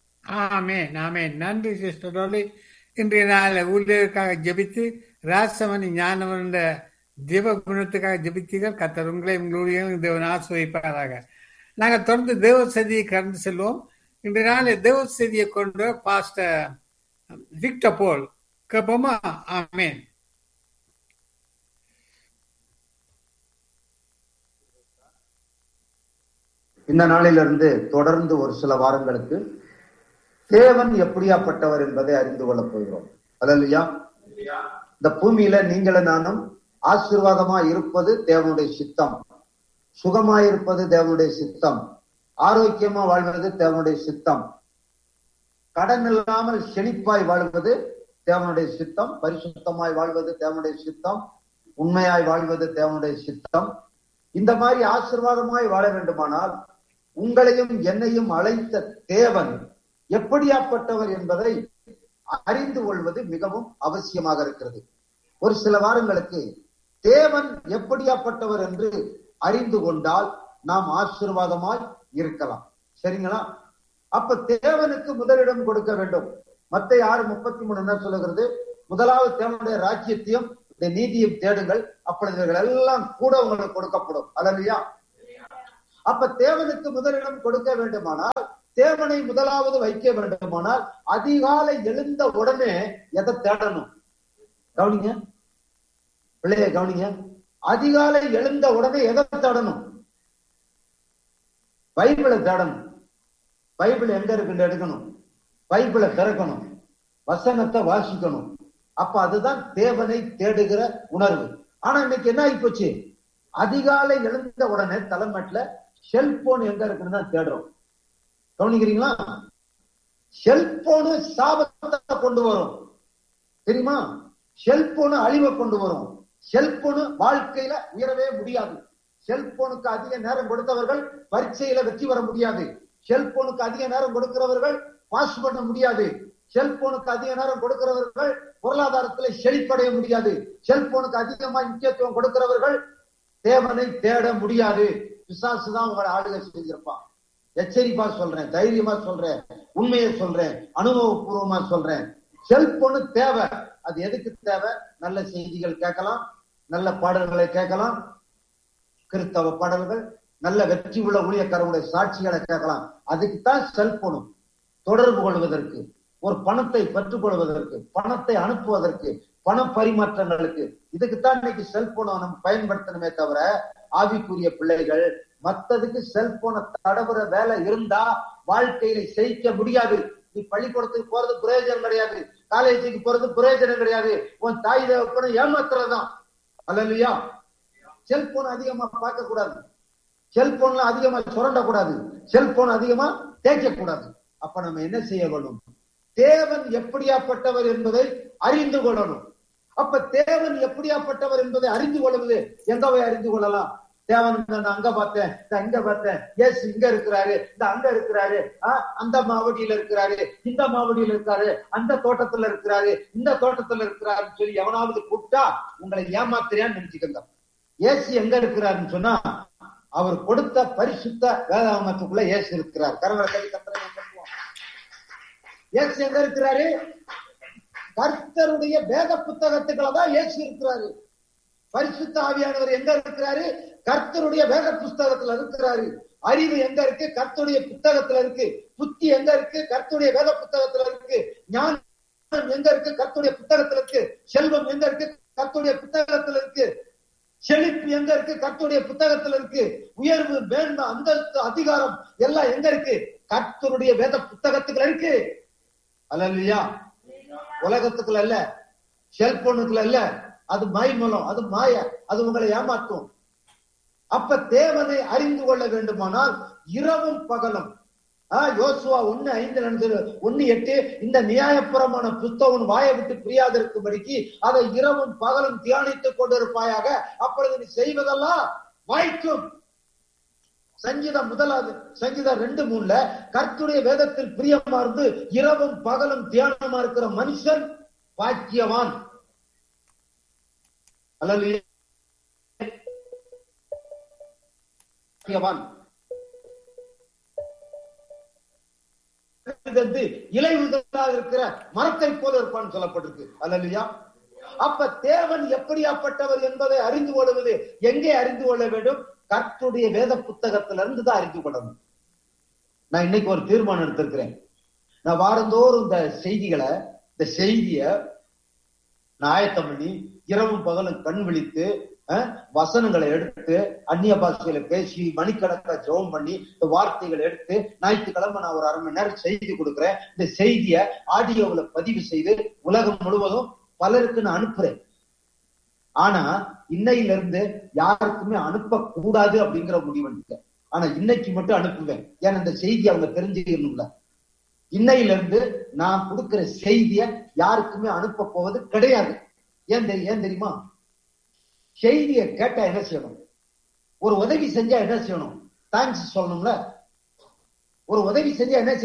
ஆமென் ஆமென் நன்றி சிஸ்டர் டோலி இன்றைய நாள் ஊழியருக்காக ஜெபித்து ராசமணி ஞானவன் ஜீவ குணத்துக்காக ஜெபித்தீர்கள் கத்தர் உங்களை உங்களுடைய தேவன் ஆசிர்வதிப்பாராக நாங்கள் தொடர்ந்து தேவ செய்தியை கடந்து செல்வோம் இன்றைய நாள் தேவ செய்தியை கொண்டு பாஸ்டர் விக்டர் போல் கேட்போமா ஆமென் இந்த நாளிலிருந்து தொடர்ந்து ஒரு சில வாரங்களுக்கு தேவன் எப்படியாப்பட்டவர் என்பதை அறிந்து கொள்ளப் போகிறோம் அல்லையா இந்த பூமியில நீங்களும் நானும் ஆசீர்வாதமா இருப்பது தேவனுடைய சித்தம் சுகமாயிருப்பது தேவனுடைய சித்தம் ஆரோக்கியமா வாழ்வது தேவனுடைய சித்தம் கடன் இல்லாமல் செழிப்பாய் வாழ்வது தேவனுடைய சித்தம் பரிசுத்தமாய் வாழ்வது தேவனுடைய சித்தம் உண்மையாய் வாழ்வது தேவனுடைய சித்தம் இந்த மாதிரி ஆசீர்வாதமாய் வாழ வேண்டுமானால் உங்களையும் என்னையும் அழைத்த தேவன் எப்படியாப்பட்டவர் என்பதை அறிந்து கொள்வது மிகவும் அவசியமாக இருக்கிறது ஒரு சில வாரங்களுக்கு தேவன் எப்படியாப்பட்டவர் என்று அறிந்து கொண்டால் நாம் ஆசீர்வாதமாய் இருக்கலாம் சரிங்களா அப்ப தேவனுக்கு முதலிடம் கொடுக்க வேண்டும் மத்த ஆறு முப்பத்தி மூணு என்ன சொல்லுகிறது முதலாவது தேவனுடைய ராஜ்யத்தையும் இந்த நீதியும் தேடுங்கள் அப்பொழுது இவைகள் எல்லாம் கூட உங்களுக்கு கொடுக்கப்படும் அல்லையா அப்ப தேவனுக்கு முதலிடம் கொடுக்க வேண்டுமானால் தேவனை முதலாவது வைக்க வேண்டுமானால் அதிகாலை எழுந்த உடனே எதை தேடணும் கவனிங்க பிள்ளைய கவனிங்க அதிகாலை எழுந்த உடனே எதை தேடணும் பைபிளை தேடணும் பைபிள் எங்க இருக்குன்னு எடுக்கணும் பைபிளை திறக்கணும் வசனத்தை வாசிக்கணும் அப்ப அதுதான் தேவனை தேடுகிற உணர்வு ஆனா இன்னைக்கு என்ன ஆகி போச்சு அதிகாலை எழுந்த உடனே தலைமைட்டுல செல்போன் எங்க இருக்குன்னு தான் தேடுறோம் கவனிக்கிறீங்களா செல்போனு சாபத்தை கொண்டு வரும் தெரியுமா செல்போனு அழிவை கொண்டு வரும் செல்போனு வாழ்க்கையில உயரவே முடியாது செல்போனுக்கு அதிக நேரம் கொடுத்தவர்கள் பரீட்சையில வெற்றி பெற முடியாது செல்போனுக்கு அதிக நேரம் கொடுக்கிறவர்கள் பாஸ் பண்ண முடியாது செல்போனுக்கு அதிக நேரம் கொடுக்கிறவர்கள் பொருளாதாரத்துல செழிப்படைய முடியாது செல்போனுக்கு அதிகமா முக்கியத்துவம் கொடுக்கிறவர்கள் தேவனை தேட முடியாது பிசாசு தான் உங்களை ஆளுகை செஞ்சிருப்பான் எச்சரிப்பா சொல்றேன் தைரியமா சொல்றேன் உண்மையை சொல்றேன் அனுபவபூர்வமா சொல்றேன் செல்போனு தேவை அது எதுக்கு தேவை நல்ல செய்திகள் கேட்கலாம் நல்ல பாடல்களை கேட்கலாம் கிறிஸ்தவ பாடல்கள் நல்ல வெற்றி உள்ள ஊழியக்காரங்களுடைய சாட்சிகளை கேட்கலாம் அதுக்கு தான் செல்போனும் தொடர்பு கொள்வதற்கு ஒரு பணத்தை பெற்றுக்கொள்வதற்கு பணத்தை அனுப்புவதற்கு பண பரிமாற்றங்களுக்கு இதுக்குத்தான் இன்னைக்கு செல்போனை நம்ம பயன்படுத்தணுமே தவிர ஆவிக்குரிய பிள்ளைகள் மத்ததுக்கு செல்போனை தடவுற வேலை இருந்தா வாழ்க்கையில ஜெயிக்க முடியாது நீ பள்ளிக்கூடத்துக்கு போறது பிரயோஜனம் கிடையாது காலேஜுக்கு போறது பிரயோஜனம் கிடையாது உன் தாய் தகப்பனை ஏமாத்துறதுதான் அல்லையா செல்போன் அதிகமா பார்க்க கூடாது செல்போன்ல அதிகமா சுரண்டக்கூடாது செல்போன் அதிகமா தேய்க்க கூடாது அப்ப நம்ம என்ன செய்ய வேணும் தேவன் எப்படியாப்பட்டவர் என்பதை அறிந்து கொள்ளணும் அப்ப தேவன் எப்படியாப்பட்டவர் என்பதை அறிந்து கொள்வது எங்க போய் அறிந்து கொள்ளலாம் தேவன் நான் அங்க பார்த்தேன் இந்த அங்க பார்த்தேன் எஸ் இங்க இருக்கிறாரு இந்த அங்க இருக்கிறாரு அந்த மாவடியில இருக்கிறாரு இந்த மாவடியில இருக்காரு அந்த தோட்டத்துல இருக்கிறாரு இந்த தோட்டத்துல இருக்கிறாருன்னு சொல்லி எவனாவது கூப்பிட்டா உங்களை ஏமாத்திரியான்னு நினைச்சுக்கங்க ஏசு எங்க இருக்கிறாருன்னு சொன்னா அவர் கொடுத்த பரிசுத்த வேதாமத்துக்குள்ள ஏசு இருக்கிறார் கரங்களை கை கத்திர ஏசு எங்க இருக்கிறாரு கர்த்தருடைய வேத புத்தகத்துக்களை தான் ஏசு இருக்கிறாரு பரிசுத்த ஆவியானவர் எங்க இருக்கிறாரு கர்த்தருடைய வேத புஸ்தகத்துல இருக்கிறாரு அறிவு எங்க இருக்கு கர்த்தருடைய புத்தகத்துல இருக்கு புத்தி எங்க இருக்கு கர்த்தருடைய வேத புத்தகத்துல இருக்கு ஞானம் எங்க இருக்கு கர்த்தருடைய புத்தகத்துல இருக்கு செல்வம் எங்க இருக்கு கர்த்தருடைய புத்தகத்துல இருக்கு செழிப்பு எங்க இருக்கு கர்த்தருடைய புத்தகத்துல இருக்கு உயர்வு மேன்மை அந்தஸ்து அதிகாரம் எல்லாம் எங்க இருக்கு கர்த்தருடைய வேத புத்தகத்துக்குள்ள இருக்கு அல்லையா உலகத்துக்குள்ள இல்ல செல்போனுக்குள்ள இல்ல அது மைமலம் அது மாய அது உங்களை ஏமாற்றும் அப்ப தேவனை அறிந்து கொள்ள வேண்டுமானால் இரவும் பகலும் ஆஹ் யோசுவா ஒண்ணு ஐந்து நடந்தது ஒண்ணு எட்டு இந்த நியாயப்புறமான புத்தகம் வாயை விட்டு பிரியாதிருக்கும்படிக்கு அதை இரவும் பகலும் தியானித்துக் கொண்டிருப்பாயாக அப்பொழுது நீ செய்வதெல்லாம் வாய்க்கும் சங்கீதம் முதலாவது சங்கீதம் ரெண்டு மூணுல கர்த்துடைய வேதத்தில் பிரியமா இருந்து இரவும் பகலும் தியானமா இருக்கிற மனுஷன் பாக்கியவான் அல்லது பாக்கியவான் இலை உதலாக இருக்கிற மரத்தை போல இருப்பான்னு சொல்லப்பட்டிருக்கு அல்லையா அப்ப தேவன் எப்படியாப்பட்டவர் என்பதை அறிந்து கொள்வது எங்கே அறிந்து கொள்ள வேண்டும் கர்த்துடைய வேத புத்தகத்துல இருந்து தான் அறிந்து கொள்ளணும் நான் இன்னைக்கு ஒரு தீர்மானம் எடுத்திருக்கிறேன் நான் வாரந்தோறும் இந்த செய்திகளை இந்த செய்திய நான் ஆயத்தம் பண்ணி இரவும் பகலும் கண் விழித்து வசனங்களை எடுத்து அந்நிய பாஷைகளை பேசி மணிக்கணக்கா ஜெபம் பண்ணி இந்த வார்த்தைகளை எடுத்து ஞாயிற்றுக்கிழமை நான் ஒரு அரை மணி நேரம் செய்தி கொடுக்குறேன் இந்த செய்திய ஆடியோவில் பதிவு செய்து உலகம் முழுவதும் பலருக்கு நான் அனுப்புறேன் ஆனா இன்னையில இருந்து யாருக்குமே அனுப்ப கூடாது அப்படிங்கிற முடிவு ஆனா இன்னைக்கு மட்டும் அனுப்புவேன் ஏன்னா இந்த செய்தி அவங்க தெரிஞ்சுக்கணும்ல இன்னையில இருந்து நான் கொடுக்கிற செய்திய யாருக்குமே அனுப்ப போவது கிடையாது ஏன் ஏன் தெரியுமா செய்தியை கேட்டா என்ன செய்யணும் ஒரு உதவி செஞ்சா என்ன செய்யணும் தேங்க்ஸ் சொல்லணும்ல ஒரு உதவி செஞ்சா என்ன செய்யணும்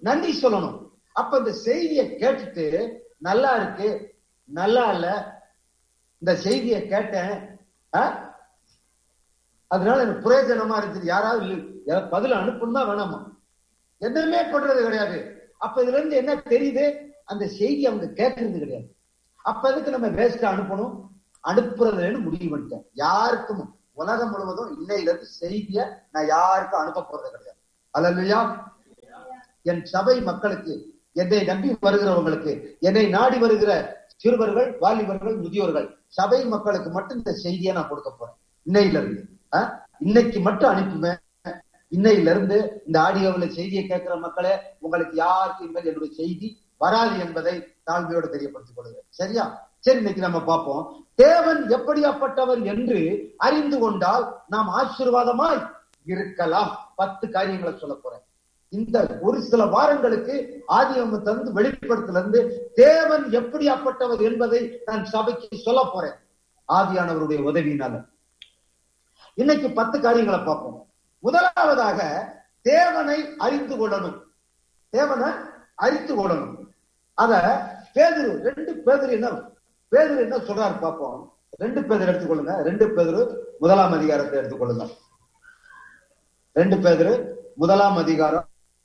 நன்றி சொல்லணும் அப்ப இந்த செய்தியை கேட்டுட்டு நல்லா இருக்கு நல்லா இல்ல இந்த செய்தியை கேட்டேன் ஆ? அதனால எனக்கு பிரயோஜனமா இருக்குது யாராவது இல்ல- யாராவது பதில் அனுப்பணுமா வேணாமா என்னமே பண்றது கிடையாது அப்ப இதுல இருந்து என்ன தெரியுது அந்த செய்தி அவங்க கேட்கறது கிடையாது அப்ப எதுக்கு நம்ம வேஸ்ட் அனுப்பணும் அனுப்புறதுன்னு முடிவு பண்ணிட்டேன் யாருக்கும் உலகம் முழுவதும் இன்னையில இருந்து செய்திய நான் யாருக்கும் அனுப்ப போறது கிடையாது அல்லையா என் சபை மக்களுக்கு என்னை நம்பி வருகிறவங்களுக்கு என்னை நாடி வருகிற சிறுவர்கள் வாலிபர்கள் முதியோர்கள் சபை மக்களுக்கு மட்டும் இந்த செய்தியை நான் கொடுக்க போறேன் இன்னையில இருந்து ஆ? இன்னைக்கு மட்டும் அனுப்புவேன் இன்னையில இருந்து இந்த ஆடியோவுல செய்தியை கேட்கிற மக்களே உங்களுக்கு யாருக்கும் இனிமேல் என்னுடைய செய்தி வராது என்பதை தாழ்மையோடு தெரியப்படுத்திக் கொள்கிறேன் சரியா சரி இன்னைக்கு நம்ம பார்ப்போம் தேவன் எப்படியாப்பட்டவர் என்று அறிந்து கொண்டால் நாம் ஆசீர்வாதமாய் இருக்கலாம் பத்து காரியங்களை சொல்ல போறேன் இந்த ஒரு சில வாரங்களுக்கு ஆதியம்ம தந்து வெளிப்படுத்தல இருந்து தேவன் எப்படியாப்பட்டவர் என்பதை நான் சபைக்கு சொல்ல போறேன் ஆதியானவருடைய உதவியினால இன்னைக்கு பத்து காரியங்களை பார்ப்போம் முதலாவதாக தேவனை அறிந்து கொள்ளணும் தேவனை அறிந்து கொள்ளணும் அத பேதுரு ரெண்டு பேதுரு என்ன பேதுரு என்ன சொல்றாரு பார்ப்போம் ரெண்டு பேதர் எடுத்துக்கொள்ளுங்க ரெண்டு பேதுரு முதலாம் அதிகாரத்தை எடுத்துக்கொள்ளுங்க ரெண்டு பேதுரு முதலாம் அதிகாரம்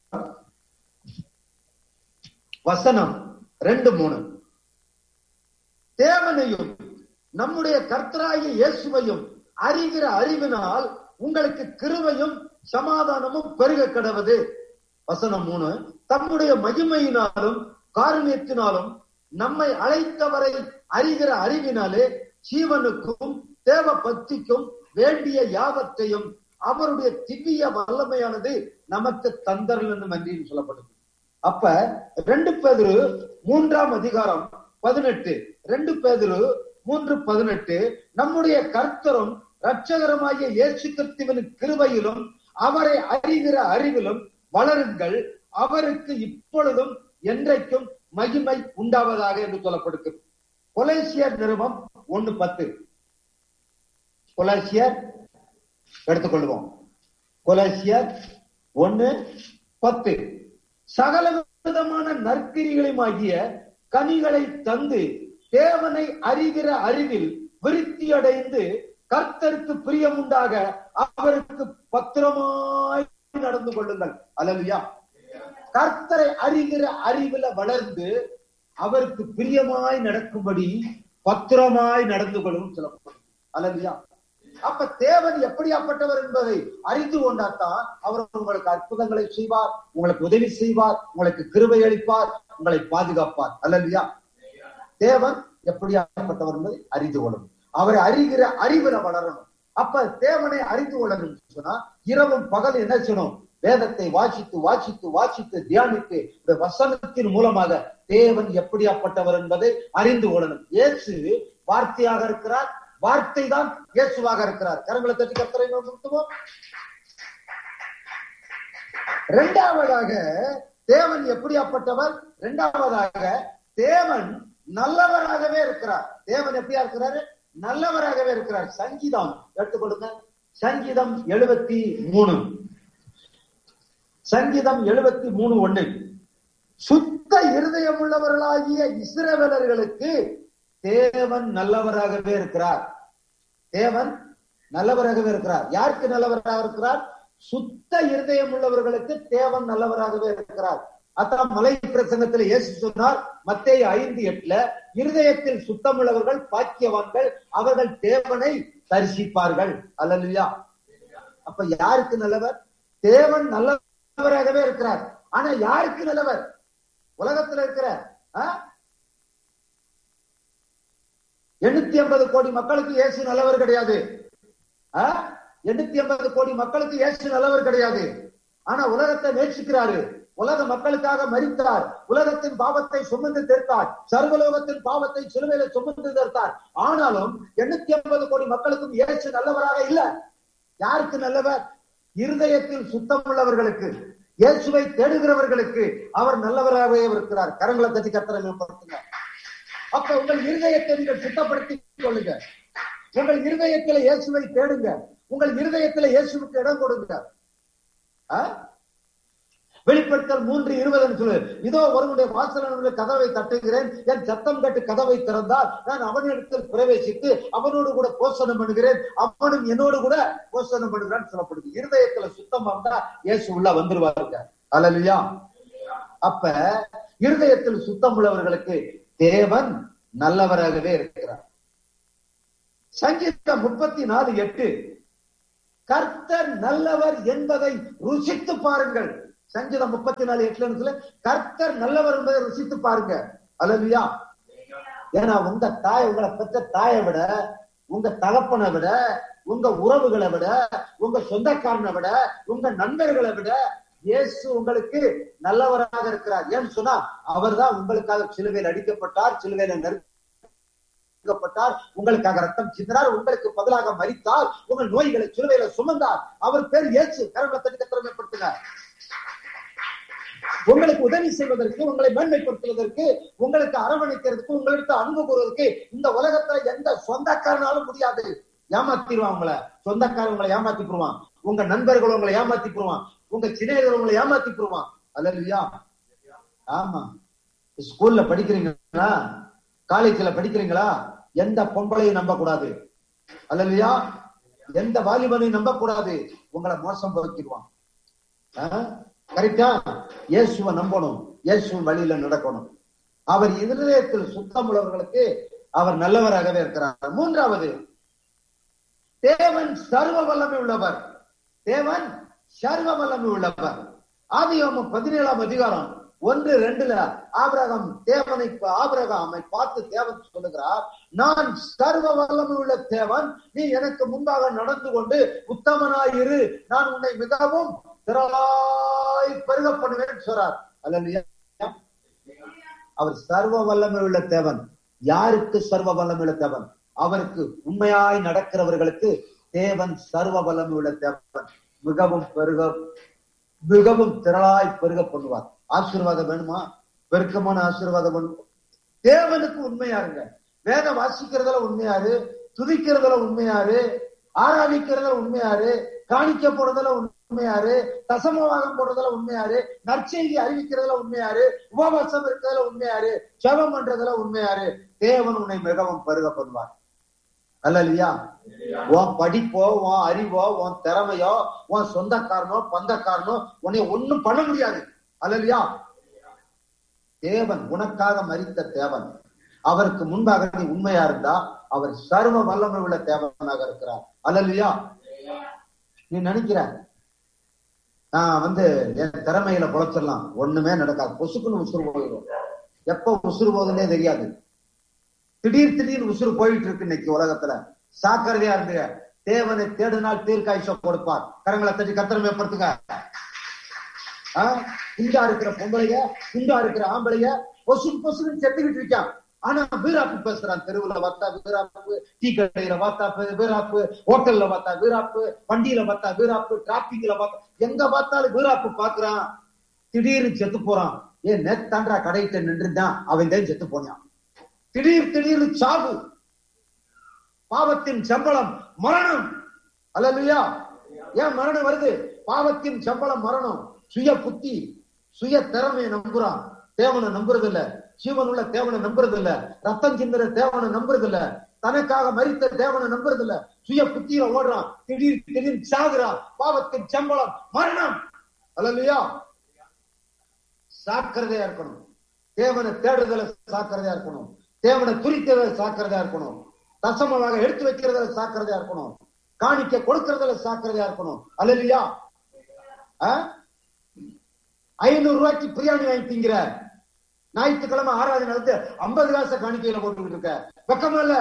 வசனம் ரெண்டு மூணு தேவனையும் நம்முடைய கர்த்தராகிய இயேசுவையும் அறிகிற அறிவினால் உங்களுக்கு கிருபையும் சமாதானமும் பெருக கடவது வசனம் மூணு தம்முடைய மகிமையினாலும் காருண்யத்தினாலும் நம்மை அழைத்தவரை அறிகிற அறிவினாலே ஜீவனுக்கும் தேவ பக்திக்கும் வேண்டிய யாவற்றையும் அவருடைய திவ்ய வல்லமையானது நமக்கு தந்தரலும் நன்றின்னு சொல்லப்படுது அப்ப ரெண்டு பேதுரு மூன்றாம் அதிகாரம் பதினெட்டு ரெண்டு பேதுரு மூன்று பதினெட்டு நம்முடைய கர்த்தரும் இரட்சகரமாகிய இயேசு கிறிஸ்துவின் கிருபையிலும் அவரை அறிகிற அறிவிலும் வளருங்கள் அவருக்கு இப்பொழுதும் என்றைக்கும் மகிமை உண்டாவதாக என்று சொல்லப்படுகிறது கொலேசியர் நிறுவம் ஒண்ணு பத்து கொலேசியர் எடுத்துக்கொள்வோம் கொலேசியர் ஒண்ணு பத்து சகல விதமான நற்கிரிகளையும் கனிகளை தந்து தேவனை அறிகிற அறிவில் விருத்தி அடைந்து கர்த்தருக்கு பிரியமுண்டாக அவருக்கு பத்திரமாய் நடந்து கொள்ளுங்கள் அல்லையா கர்த்தரை அறிகிற அறிவில வளர்ந்து அவருக்கு பிரியமாய் நடக்கும்படி பத்திரமாய் நடந்து கொள்ளும் சொல்லப்படும் அல்லையா அப்ப தேவன் எப்படியாப்பட்டவர் என்பதை அறிந்து கொண்டாத்தான் அவர் உங்களுக்கு அற்புதங்களை செய்வார் உங்களுக்கு உதவி செய்வார் உங்களுக்கு கிருபை அளிப்பார் உங்களை பாதுகாப்பார் அல்லையா தேவன் எப்படியாப்பட்டவர் என்பதை அறிந்து கொள்ளணும் அவரை அறிகிற அறிவுல வளரணும் அப்ப தேவனை அறிந்து கொள்ளணும் சொன்னா இரவும் பகல் என்ன செய்யணும் வேதத்தை வாசித்து வாசித்து வாசித்து தியானித்து இந்த வசனத்தின் மூலமாக தேவன் எப்படியாப்பட்டவர் என்பதை அறிந்து கொள்ளணும் இயேசு வார்த்தையாக இருக்கிறார் வார்த்தை தான் இயேசுவாக இருக்கிறார் கரங்களை தட்டி கத்தரை நிறுத்துவோம் இரண்டாவதாக தேவன் எப்படியாப்பட்டவர் இரண்டாவதாக தேவன் நல்லவராகவே இருக்கிறார் தேவன் எப்படியா இருக்கிறாரு நல்லவராகவே இருக்கிறார் சங்கீதம் எடுத்துக்கொடுங்க சங்கீதம் எழுபத்தி மூணு சங்கீதம் எழுபத்தி மூணு ஒண்ணு சுத்த இருதயம் உள்ளவர்களாகிய இஸ்ரவேலர்களுக்கு தேவன் நல்லவராகவே இருக்கிறார் தேவன் நல்லவராகவே இருக்கிறார் யாருக்கு நல்லவராக இருக்கிறார் சுத்த இருதயம் உள்ளவர்களுக்கு தேவன் நல்லவராகவே இருக்கிறார் அதான் மலை பிரசங்கத்தில் இயேசு சொன்னார் மத்தேய ஐந்து எட்டுல இருதயத்தில் சுத்தமுள்ளவர்கள் பாக்கியவான்கள் அவர்கள் தேவனை தரிசிப்பார்கள் அல்லலையா அப்ப யாருக்கு நல்லவர் தேவன் நல்லவராகவே இருக்கிறார் ஆனா யாருக்கு நல்லவர் உலகத்துல இருக்கிற எண்ணூத்தி ஐம்பது கோடி மக்களுக்கு இயேசு நல்லவர் கிடையாது எண்ணூத்தி ஐம்பது கோடி மக்களுக்கு இயேசு நல்லவர் கிடையாது ஆனா உலகத்தை நேசிக்கிறாரு உலக மக்களுக்காக மறித்தார் உலகத்தின் பாவத்தை சுமந்து தீர்த்தார் சர்வலோகத்தின் பாவத்தை சிலுவையில சுமந்து தீர்த்தார் ஆனாலும் எண்ணூத்தி ஐம்பது கோடி மக்களுக்கும் இயேசு நல்லவராக இல்ல யாருக்கு நல்லவர் இருதயத்தில் சுத்தம் உள்ளவர்களுக்கு இயேசுவை தேடுகிறவர்களுக்கு அவர் நல்லவராகவே இருக்கிறார் கரங்களை தட்டி கத்தரை மேம்படுத்துங்க அப்ப உங்கள் இருதயத்தை நீங்கள் சுத்தப்படுத்திக் கொள்ளுங்க உங்கள் இருதயத்துல இயேசுவை தேடுங்க உங்கள் இருதயத்துல இயேசுவுக்கு இடம் கொடுங்க வெளிப்படுத்தல் மூன்று இருபதுன்னு சொல்லு இதோ ஒருவனுடைய வாசலனுடைய கதவை தட்டுகிறேன் என் சத்தம் கட்டு கதவை திறந்தால் நான் அவனிடத்தில் பிரவேசித்து அவனோடு கூட போஷணம் பண்ணுகிறேன் அவனும் என்னோடு கூட போஷணம் பண்ணுகிறான்னு சொல்லப்படுது இருதயத்துல சுத்தமா இருந்தா இயேசு உள்ள வந்துருவாருங்க அல்லையா அப்ப இருதயத்தில் சுத்தம் உள்ளவர்களுக்கு தேவன் நல்லவராகவே இருக்கிறார் சங்கீதம் முப்பத்தி நாலு எட்டு கர்த்தர் நல்லவர் என்பதை ருசித்து பாருங்கள் சங்கீதம் முப்பத்தி நாலு எட்டுல கர்த்தர் நல்லவர் என்பதை ருசித்து பாருங்க அல்லையா ஏன்னா உங்க தாய் உங்களை பெற்ற தாயை விட உங்க தகப்பனை விட உங்க உறவுகளை விட உங்க சொந்தக்காரனை விட உங்க நண்பர்களை விட இயேசு உங்களுக்கு நல்லவராக இருக்கிறார் ஏன்னு சொன்னா அவர்தான் உங்களுக்காக சிலுவையில் அடிக்கப்பட்டார் சிலுவையில நெருக்கப்பட்டார் உங்களுக்காக ரத்தம் சிந்தினார் உங்களுக்கு பதிலாக மறித்தார் உங்கள் நோய்களை சிலுவையில சுமந்தார் அவர் பேர் இயேசு கரங்களை தடுக்க திறமைப்படுத்தினார் உங்களுக்கு உதவி செய்வதற்கு உங்களை மேன்மைப்படுத்துவதற்கு உங்களுக்கு அரவணைக்கிறதுக்கு உங்களுக்கு அன்பு கூறுவதற்கு இந்த உலகத்துல எந்த சொந்தக்காரனாலும் முடியாது ஏமாத்திடுவான் உங்களை சொந்தக்காரன் உங்களை ஏமாத்தி போடுவான் உங்க நண்பர்கள் உங்களை ஏமாத்தி போடுவான் உங்க சின்னர்கள் உங்களை ஏமாத்தி போடுவான் அல்லையா ஆமா ஸ்கூல்ல படிக்கிறீங்களா காலேஜ்ல படிக்கிறீங்களா எந்த பொம்பளையும் நம்ப கூடாது அல்லையா எந்த வாலிபனையும் நம்ப கூடாது உங்களை மோசம் போக்கிடுவான் கரெக்டா இயேசுவை நம்பணும் இயேசு வழியில நடக்கணும் அவர் இதயத்தில் சுத்தம் உள்ளவர்களுக்கு அவர் நல்லவராகவே இருக்கிறார் மூன்றாவது தேவன் சர்வ வல்லமை உள்ளவர் தேவன் சர்வ வல்லமை உள்ளவர் ஆதியாமம் பதினேழாம் அதிகாரம் ஒன்று ரெண்டுல ஆபிரகம் தேவனை ஆபிரகாமை பார்த்து தேவன் சொல்லுகிறார் நான் சர்வ வல்லமை உள்ள தேவன் நீ எனக்கு முன்பாக நடந்து கொண்டு உத்தமனாயிரு நான் உன்னை மிகவும் திரளாய் பெருக பண்ணுவேன் சொல்றார் அல்ல அவர் சர்வ வல்லமை உள்ள தேவன் யாருக்கு சர்வ வல்லமை உள்ள தேவன் அவருக்கு உண்மையாய் நடக்கிறவர்களுக்கு தேவன் சர்வ வல்லமை உள்ள தேவன் மிகவும் பெருக மிகவும் திரளாய் பெருக பண்ணுவார் ஆசீர்வாதம் வேணுமா பெருக்கமான ஆசீர்வாதம் வேணும் தேவனுக்கு உண்மையாருங்க வேதம் வாசிக்கிறதுல உண்மையாரு துதிக்கிறதுல உண்மையாரு ஆராதிக்கிறதுல உண்மையாரு காணிக்க போறதுல உண்மையாரு தசமவாகம் போடுறதுல உண்மையாரு நற்செய்தி அறிவிக்கிறதுல உண்மையாரு உபவாசம் இருக்கிறதுல உண்மையாரு ஜபம் பண்றதுல உண்மையாரு தேவன் உன்னை மிகவும் பெருக பண்ணுவார் அல்ல இல்லையா உன் படிப்போ உன் அறிவோ உன் திறமையோ உன் சொந்தக்காரனோ பந்தக்காரனோ உன்னை ஒண்ணும் பண்ண முடியாது அல்ல இல்லையா தேவன் உனக்காக மறித்த தேவன் அவருக்கு முன்பாக நீ உண்மையா இருந்தா அவர் சர்வ வல்லமை உள்ள தேவனாக இருக்கிறார் அல்ல இல்லையா நீ நினைக்கிற நான் வந்து என் திறமையில பொழைச்சிடலாம் ஒண்ணுமே நடக்காது பொசுக்குன்னு உசுறு போயிடும் எப்ப உசுறு போகுதுன்னே தெரியாது திடீர் திடீர் உசுறு போயிட்டு இருக்கு இன்னைக்கு உலகத்துல சாக்கிரதையா இருந்துங்க தேவனை தேடினால் தீர்க்காய்ச்ச கொடுப்பார் கரங்களை தட்டி கத்திரமைப்படுத்துங்க குண்டா இருக்கிற பொம்பளைய குண்டா இருக்கிற ஆம்பளைய பொசு பொசுன்னு செத்துக்கிட்டு இருக்கான் ஆனா வீராப்பு பேசுறான் தெருவுல பார்த்தா வீராப்பு டீ கடையில பார்த்தா வீராப்பு ஹோட்டல்ல பார்த்தா வீராப்பு வண்டியில பார்த்தா வீராப்பு டிராபிக்ல பார்த்தா எங்க பார்த்தாலும் வீராப்பு பாக்குறான் திடீர்னு செத்து போறான் ஏன் நேத்தாண்டா கடையிட்ட நின்றுதான் அவன் தான் செத்து போனான் திடீர் திடீர்னு சாவு பாவத்தின் சம்பளம் மரணம் அல்லையா ஏன் மரணம் வருது பாவத்தின் சம்பளம் மரணம் சுய புத்தி சுய திறமையை நம்புறான் தேவனை நம்புறது இல்ல ஜீவன் உள்ள தேவனை நம்புறது இல்ல ரத்தம் சிந்துற தேவனை நம்புறது இல்ல தனக்காக மறித்த தேவனை நம்புறது இல்ல சுய புத்தியில ஓடுறான் திடீர் திடீர் சாகுறான் பாவத்தின் சம்பளம் மரணம் அல்லையா சாக்கிரதையா இருக்கணும் தேவனை தேடுதல சாக்கிரதையா இருக்கணும் தேவனை துரித்ததுல சாக்கிரதையா இருக்கணும் தசமமாக எடுத்து வைக்கிறதுல சாக்கிரதையா இருக்கணும் காணிக்க கொடுக்கறதுல சாக்கிரதையா இருக்கணும் அல்லையா ஐநூறு ரூபாய்க்கு பிரியாணி வாங்கி திங்கிற ஞாயிற்றுக்கிழமை ஆறாவது நடந்து ஐம்பது காசை காணிக்கையில போட்டுக்கிட்டு இருக்க வெக்கமா இல்ல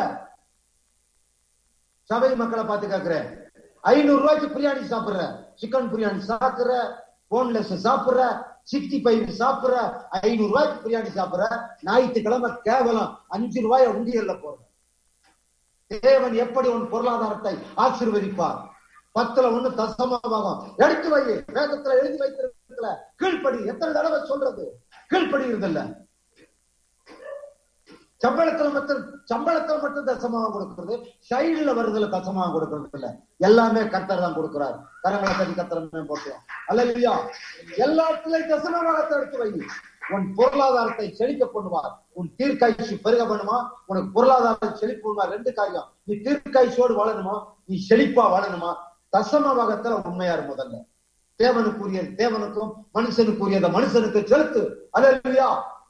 சபை மக்களை பார்த்து கேக்குறேன் ஐநூறு ரூபாய்க்கு பிரியாணி சாப்பிடுற சிக்கன் பிரியாணி சாப்பிடுற போன்லெஸ் சாப்பிடுற சிக்ஸ்டி ஃபைவ் சாப்பிடுற ஐநூறு ரூபாய்க்கு பிரியாணி சாப்பிடுற ஞாயிற்றுக்கிழமை கேவலம் அஞ்சு ரூபாய உண்டியல்ல போடுற தேவன் எப்படி உன் பொருளாதாரத்தை ஆசீர்வதிப்பார் பத்துல ஒண்ணு தசமமாகும் எடுத்து வை வேதத்துல எழுதி வைத்திருக்கல கீழ்ப்படி எத்தனை தடவை சொல்றது கீழ்ப்படுகிறது இல்ல சம்பளத்துல மட்டும் சம்பளத்துல மட்டும் தசமாக கொடுக்கிறது சைடுல வருதுல தசமாக கொடுக்கிறது இல்ல எல்லாமே கர்த்தர் தான் கொடுக்கிறார் கரங்களை கட்டி கர்த்தர் போட்டுவோம் அல்லையா எல்லாத்துலயும் தசமபாகத்தை எடுத்து வை உன் பொருளாதாரத்தை செழிக்க பண்ணுவார் உன் தீர்க்காய்ச்சி பெருக பண்ணுமா உனக்கு பொருளாதாரம் செழிப்பு பண்ணுவார் ரெண்டு காரியம் நீ தீர்க்காய்ச்சியோடு வாழணுமா நீ செழிப்பா வாழணுமா தசமபாகத்துல உண்மையாரு முதல்ல தேவனுக்குரியது தேவனுக்கும் மனுஷனுக்குரியத மனுஷனுக்கு செலுத்து அல்லையா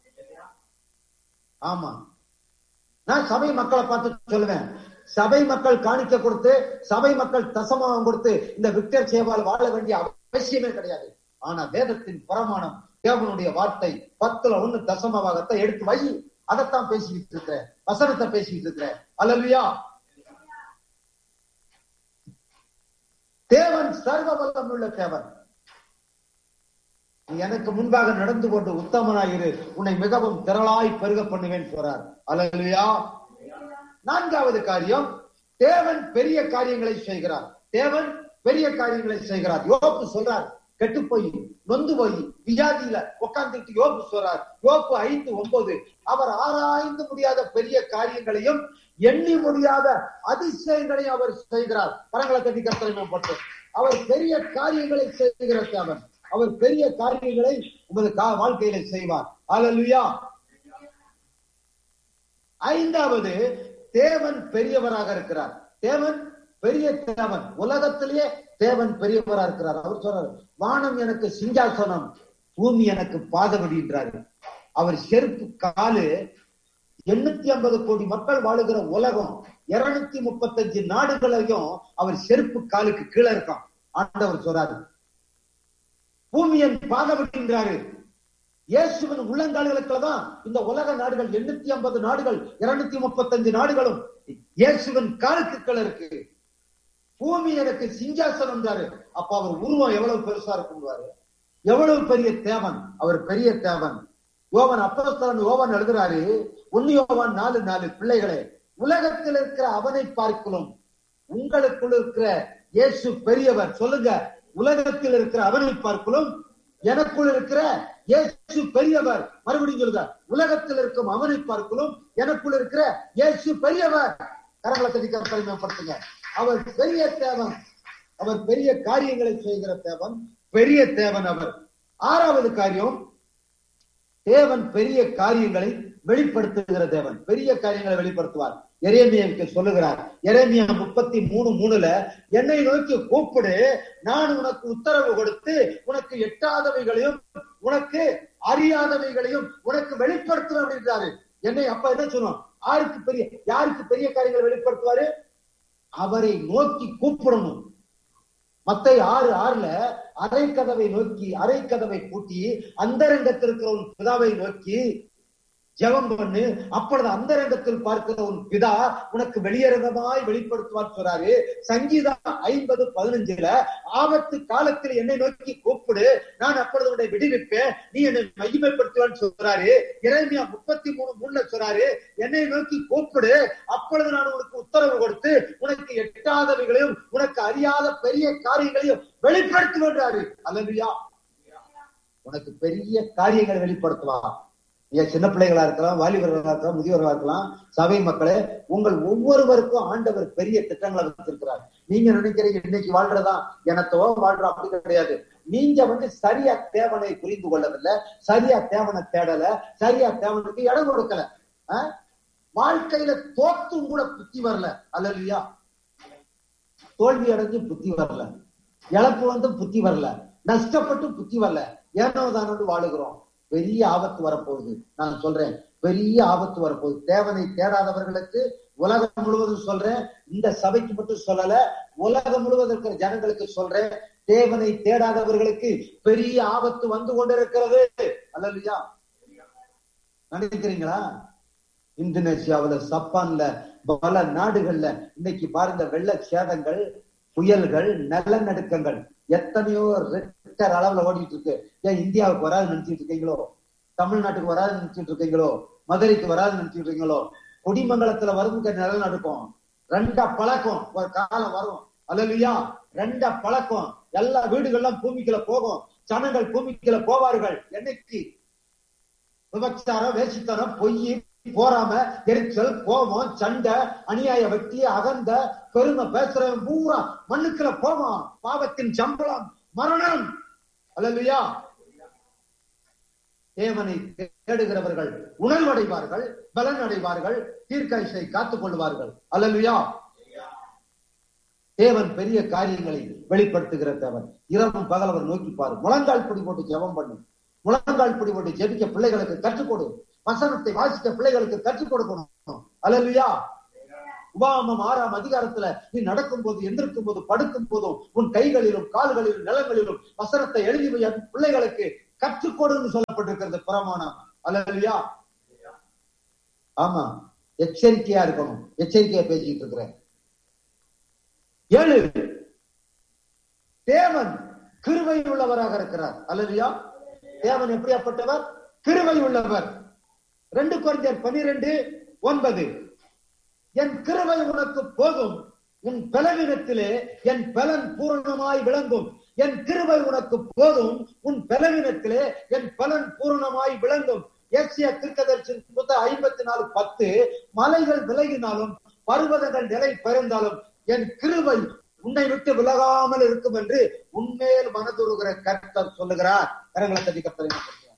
ஆமா நான் சபை மக்களை பார்த்து சொல்லுவேன் சபை மக்கள் காணிக்க கொடுத்து சபை மக்கள் தசமாகம் கொடுத்து இந்த விக்டர் சேவால் வாழ வேண்டிய அவசியமே கிடையாது ஆனா வேதத்தின் பிரமாணம் தேவனுடைய வார்த்தை பத்துல ஒண்ணு தசமபாகத்தை எடுத்து வை அதைத்தான் பேசிக்கிட்டு இருக்கிற வசனத்தை பேசிக்கிட்டு இருக்கிற அல்லையா தேவன் சர்வ வல்லம் உள்ள தேவன் நீ எனக்கு முன்பாக நடந்து கொண்டு உத்தமனாயிரு உன்னை மிகவும் திரளாய் பெருக பண்ணுவேன் சொல்றார் அல்லையா நான்காவது காரியம் தேவன் பெரிய காரியங்களை செய்கிறார் தேவன் பெரிய காரியங்களை செய்கிறார் யோப்பு சொல்றார் கெட்டு போய் நொந்து போய் வியாதியில உட்கார்ந்துட்டு யோப்பு சொல்றார் யோப்பு ஐந்து ஒன்பது அவர் ஆராய்ந்து முடியாத பெரிய காரியங்களையும் எண்ணி முடியாத அதிசயங்களையும் அவர் செய்கிறார் கரங்களை கட்டி கர்த்தரை பட்டு அவர் பெரிய காரியங்களை செய்கிற தேவன் அவர் பெரிய காரியங்களை உமது வாழ்க்கையில செய்வார் அலலுயா ஐந்தாவது தேவன் பெரியவராக இருக்கிறார் தேவன் பெரிய தேவன் உலகத்திலேயே தேவன் பெரியவரா இருக்கிறார் அவர் சொல்றாரு வானம் எனக்கு சிங்காசனம் பூமி எனக்கு பாதபடின்றாரு அவர் செருப்பு காலு எண்ணூத்தி ஐம்பது கோடி மக்கள் வாழுகிற உலகம் இருநூத்தி முப்பத்தஞ்சு நாடுகளையும் அவர் செருப்பு காலுக்கு கீழே இருக்கான் ஆண்டவர் சொல்றாரு பூமியன் பாதபடின்றாரு இயேசுவின் உள்ளங்கால்களுக்குள்ளதான் இந்த உலக நாடுகள் எண்ணூத்தி ஐம்பது நாடுகள் இருநூத்தி முப்பத்தஞ்சு நாடுகளும் இயேசுவின் காலுக்கு கீழே இருக்கு பூமி எனக்கு சிங்காசனம் அப்ப அவர் உருவம் எவ்வளவு பெருசா இருக்கும்வாரு எவ்வளவு பெரிய தேவன் அவர் பெரிய தேவன் யோவன் அப்பஸ்தலன் யோவன் எழுதுறாரு ஒன்னு யோவன் நாலு நாலு பிள்ளைகளே உலகத்தில் இருக்கிற அவனை பார்க்கலும் உங்களுக்குள் இருக்கிற இயேசு பெரியவர் சொல்லுங்க உலகத்தில் இருக்கிற அவனை பார்க்கலும் எனக்குள் இருக்கிற இயேசு பெரியவர் மறுபடியும் சொல்லுங்க உலகத்தில் இருக்கும் அவனை பார்க்கலும் எனக்குள் இருக்கிற இயேசு பெரியவர் கரங்களை தடிக்க பெருமைப்படுத்துங்க அவர் பெரிய தேவன் அவர் பெரிய காரியங்களை செய்கிற தேவன் பெரிய தேவன் அவர் ஆறாவது காரியம் தேவன் பெரிய காரியங்களை வெளிப்படுத்துகிற தேவன் பெரிய காரியங்களை வெளிப்படுத்துவார் எரேமியாவுக்கு சொல்லுகிறார் எரேமியா முப்பத்தி மூணு மூணுல என்னை நோக்கி கூப்பிடு நான் உனக்கு உத்தரவு கொடுத்து உனக்கு எட்டாதவைகளையும் உனக்கு அறியாதவைகளையும் உனக்கு வெளிப்படுத்துவேன் அப்படின்றாரு என்னை அப்ப என்ன சொல்லுவோம் யாருக்கு பெரிய யாருக்கு பெரிய காரியங்களை வெளிப்படுத்துவாரு அவரை நோக்கி கூப்பிடணும் மத்த ஆறு ஆறுல அரை கதவை நோக்கி அரை கதவை பூட்டி அந்தரங்கத்தில் இருக்கிற உன் பிதாவை நோக்கி ஜெபம் பண்ணு அப்பொழுது அந்தரங்கத்தில் பார்க்கிற உன் பிதா உனக்கு வெளியரங்கமாய் வெளிப்படுத்துவார் சொல்றாரு சங்கீதா ஐம்பது பதினஞ்சுல ஆபத்து காலத்தில் என்னை நோக்கி கூப்பிடு நான் அப்பொழுது உன்னை விடுவிப்பேன் நீ என்னை மகிமைப்படுத்துவான்னு சொல்றாரு இறைமையா முப்பத்தி மூணு மூணுல சொல்றாரு என்னை நோக்கி கூப்பிடு அப்பொழுது நான் உனக்கு உத்தரவு கொடுத்து உனக்கு எட்டாதவைகளையும் உனக்கு அறியாத பெரிய காரியங்களையும் வெளிப்படுத்துவேன்றாரு அல்லதுயா உனக்கு பெரிய காரியங்களை வெளிப்படுத்துவா ஏன் சின்ன பிள்ளைகளா இருக்கலாம் வாலிபர்களா இருக்கலாம் முதியோர்களா இருக்கலாம் சபை மக்களே உங்கள் ஒவ்வொருவருக்கும் ஆண்டவர் பெரிய திட்டங்களை வச்சிருக்கிறார் நீங்க நினைக்கிறீங்க இன்னைக்கு வாழ்றதா எனத்தோ வாழ்றோம் அப்படி கிடையாது நீங்க வந்து சரியா தேவனை புரிந்து கொள்ளவில்லை சரியா தேவனை தேடல சரியா தேவனுக்கு இடம் கொடுக்கல வாழ்க்கையில தோத்தும் கூட புத்தி வரல அல்லையா தோல்வி அடைஞ்சு புத்தி வரல இழப்பு வந்து புத்தி வரல நஷ்டப்பட்டு புத்தி வரல ஏனோ தானோடு வாழுகிறோம் பெரிய ஆபத்து வரப்போகுது நான் சொல்றேன் பெரிய ஆபத்து வரப்போகுது தேவனை தேடாதவர்களுக்கு உலகம் முழுவதும் சொல்றேன் இந்த சபைக்கு மட்டும் சொல்லல உலகம் முழுவதும் இருக்கிற ஜனங்களுக்கு சொல்றேன் தேவனை தேடாதவர்களுக்கு பெரிய ஆபத்து வந்து கொண்டிருக்கிறது அல்லையா நினைக்கிறீங்களா இந்தோனேசியாவுல சப்பான்ல பல நாடுகள்ல இன்னைக்கு பாருங்க வெள்ள சேதங்கள் புயல்கள் நிலநடுக்கங்கள் எத்தனையோ ரெக்டர் அளவுல ஓடிட்டு இருக்கு ஏன் இந்தியாவுக்கு வராது நினைச்சிட்டு இருக்கீங்களோ தமிழ்நாட்டுக்கு வராது நினைச்சிட்டு இருக்கீங்களோ மதுரைக்கு வராது நினைச்சிட்டு இருக்கீங்களோ குடிமங்கலத்துல வருங்க நிலநடுக்கம் ரெண்டா பழக்கம் ஒரு காலம் வரும் அல்லையா ரெண்டா பழக்கம் எல்லா வீடுகள்லாம் பூமிக்குள்ள போகும் ஜனங்கள் பூமிக்குள்ள போவார்கள் என்னைக்கு விபச்சாரம் வேசித்தனம் பொய் போறாம எரிச்சல் கோபம் சண்டை அநியாய வெட்டி அகந்த பெருமை பேசுறவன் பூரா மண்ணுக்குள்ள போவான் பாவத்தின் சம்பளம் மரணம் அல்லையா தேவனை தேடுகிறவர்கள் உணர்வடைவார்கள் பலன் அடைவார்கள் தீர்க்காயுசை காத்துக் கொள்வார்கள் அல்லலுயா தேவன் பெரிய காரியங்களை வெளிப்படுத்துகிற தேவன் இரவும் பகல் அவர் நோக்கி பாரு முழங்கால் பிடி போட்டு ஜெபம் பண்ணு முழங்கால் பிடி போட்டு ஜெபிக்க பிள்ளைகளுக்கு கற்றுக் கொடு வசனத்தை வாசிக்க பிள்ளைகளுக்கு கற்றுக் கொடுக்கணும் அல்லலுயா உபாமம் ஆறாம் அதிகாரத்துல நீ நடக்கும் போது எந்திருக்கும் போது படுக்கும் போதும் உன் கைகளிலும் கால்களிலும் நிலங்களிலும் வசனத்தை எழுதி வை உன் பிள்ளைகளுக்கு கற்றுக் கொடுன்னு சொல்லப்பட்டிருக்கிறது பிரமாணம் அல்லையா ஆமா எச்சரிக்கையா இருக்கணும் எச்சரிக்கையா பேசிட்டு இருக்கிறேன் ஏழு தேவன் கிருவை உள்ளவராக இருக்கிறார் அல்லையா தேவன் எப்படியாப்பட்டவர் கிருவை உள்ளவர் ரெண்டு குறைஞ்சர் பனிரெண்டு ஒன்பது என் கிருவை உனக்கு போதும் உன் பலவீனத்திலே என் பலன் பூரணமாய் விளங்கும் என் கிருபை உனக்கு போதும் உன் பலவீனத்திலே என் பலன் பூரணமாய் விளங்கும் ஏசியா திருக்கதர்ஷன் புத்தகம் ஐம்பத்தி நாலு பத்து மலைகள் விலகினாலும் பர்வதங்கள் நிலை பெயர்ந்தாலும் என் கிருபை உன்னை விட்டு விலகாமல் இருக்கும் என்று உண்மையில் மனதுருகிற கர்த்தர் சொல்லுகிறார் கரங்களை தட்டி கர்த்தரை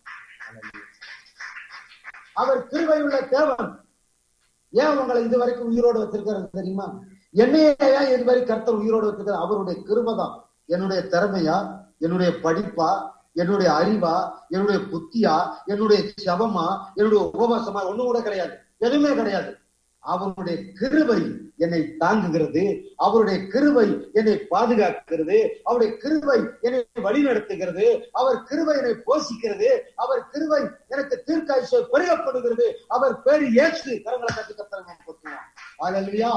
அவர் கிருபை உள்ள தேவன் ஏன் உங்களை இதுவரைக்கும் உயிரோடு வச்சிருக்கிறது தெரியுமா என்னையே ஏன் இதுவரை கர்த்தர் உயிரோடு வச்சிருக்கிறார் அவருடைய கிருபை என்னுடைய திறமையா என்னுடைய படிப்பா என்னுடைய அறிவா என்னுடைய புத்தியா என்னுடைய சபமா என்னுடைய உபவாசமா ஒண்ணும் கூட கிடையாது எதுவுமே கிடையாது அவருடைய கிருபை என்னை தாங்குகிறது அவருடைய கிருபை என்னை பாதுகாக்கிறது அவருடைய கிருபை என்னை வழிநடத்துகிறது அவர் கிருபை என்னை போஷிக்கிறது அவர் கிருபை எனக்கு தீர்க்காய்ச்ச பெருகப்படுகிறது அவர் பேரு ஏசு கரங்களை கட்டி கத்துறாங்க இல்லையா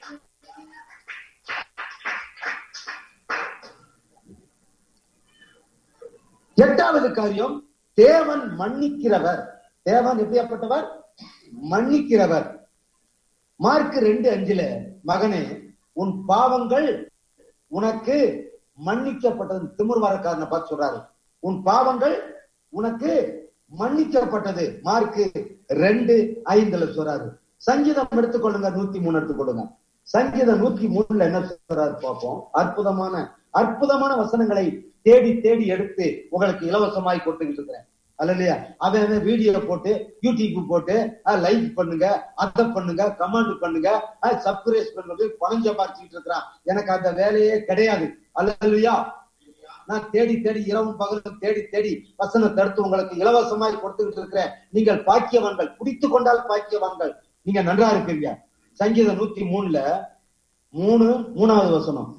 எட்டாவது காரியம் தேவன் மன்னிக்கிறவர் தேவன் எப்படியாப்பட்டவர் மன்னிக்கிறவர் மார்க் ரெண்டு அஞ்சுல மகனே உன் பாவங்கள் உனக்கு மன்னிக்கப்பட்டது திமுர்வாரக்காரனை பார்த்து சொல்றாரு உன் பாவங்கள் உனக்கு மன்னிக்கப்பட்டது மார்க் ரெண்டு ஐந்துல சொல்றாரு சங்கீதம் எடுத்துக்கொள்ளுங்க நூத்தி மூணு எடுத்துக்கொள்ளுங்க சங்கீதம் நூத்தி மூணுல என்ன சொல்றாரு பார்ப்போம் அற்புதமான அற்புதமான வசனங்களை தேடி தேடி எடுத்து உங்களுக்கு இலவசமாய் கொடுத்துக்கிட்டு இருக்கிறேன் அல்ல இல்லையா அவன் வீடியோ போட்டு யூடியூப் போட்டு லைக் பண்ணுங்க அதை பண்ணுங்க கமெண்ட் பண்ணுங்க சப்ஸ்கிரைப் பண்ணுங்க பணம் சம்பாதிச்சுட்டு இருக்கிறான் எனக்கு அந்த வேலையே கிடையாது அல்ல இல்லையா நான் தேடி தேடி இரவும் பகலும் தேடி தேடி வசனத்தை எடுத்து உங்களுக்கு இலவசமாய் கொடுத்துக்கிட்டு இருக்கிறேன் நீங்கள் பாக்கியவான்கள் குடித்து கொண்டால் பாக்கியவான்கள் நீங்க நன்றா இருக்கீங்க சங்கீதம் நூத்தி மூணுல மூணு மூணாவது வசனம்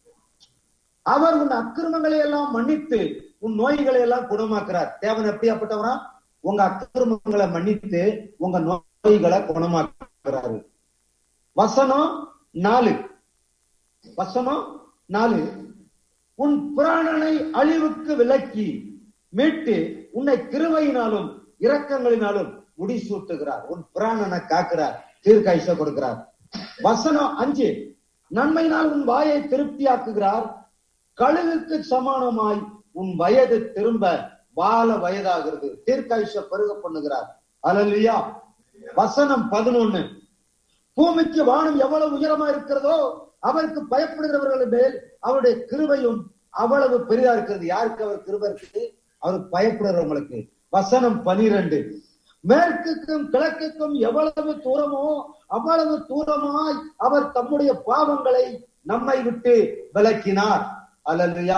அவர் உன் அக்கிரமங்களை எல்லாம் மன்னித்து உன் நோய்களை எல்லாம் குணமாக்குறார் தேவன் எப்படியாப்பட்டவரா உங்க அக்கிரமங்களை மன்னித்து உங்க நோய்களை குணமாக்குறாரு வசனம் நாலு வசனம் நாலு உன் புராணனை அழிவுக்கு விலக்கி மீட்டு உன்னை கிருவையினாலும் இரக்கங்களினாலும் முடிசூட்டுகிறார் உன் புராணனை காக்கிறார் தீர்க்காய்ச்ச கொடுக்கிறார் வசனம் அஞ்சு நன்மையினால் உன் வாயை திருப்தியாக்குகிறார் கழுகுக்கு சமானமாய் உன் வயது திரும்ப வாழ வயதாகிறது தீர்க்காயுஷ பெருக பண்ணுகிறார் அலல்லையா வசனம் பதினொன்னு பூமிக்கு வானம் எவ்வளவு உயரமா இருக்கிறதோ அவருக்கு பயப்படுகிறவர்கள் மேல் அவருடைய கிருபையும் அவ்வளவு பெரிதா இருக்கிறது யாருக்கு அவர் கிருபை இருக்குது அவருக்கு பயப்படுறவங்களுக்கு வசனம் பனிரெண்டு மேற்குக்கும் கிழக்குக்கும் எவ்வளவு தூரமோ அவ்வளவு தூரமாய் அவர் தம்முடைய பாவங்களை நம்மை விட்டு விலக்கினார் அலலுயா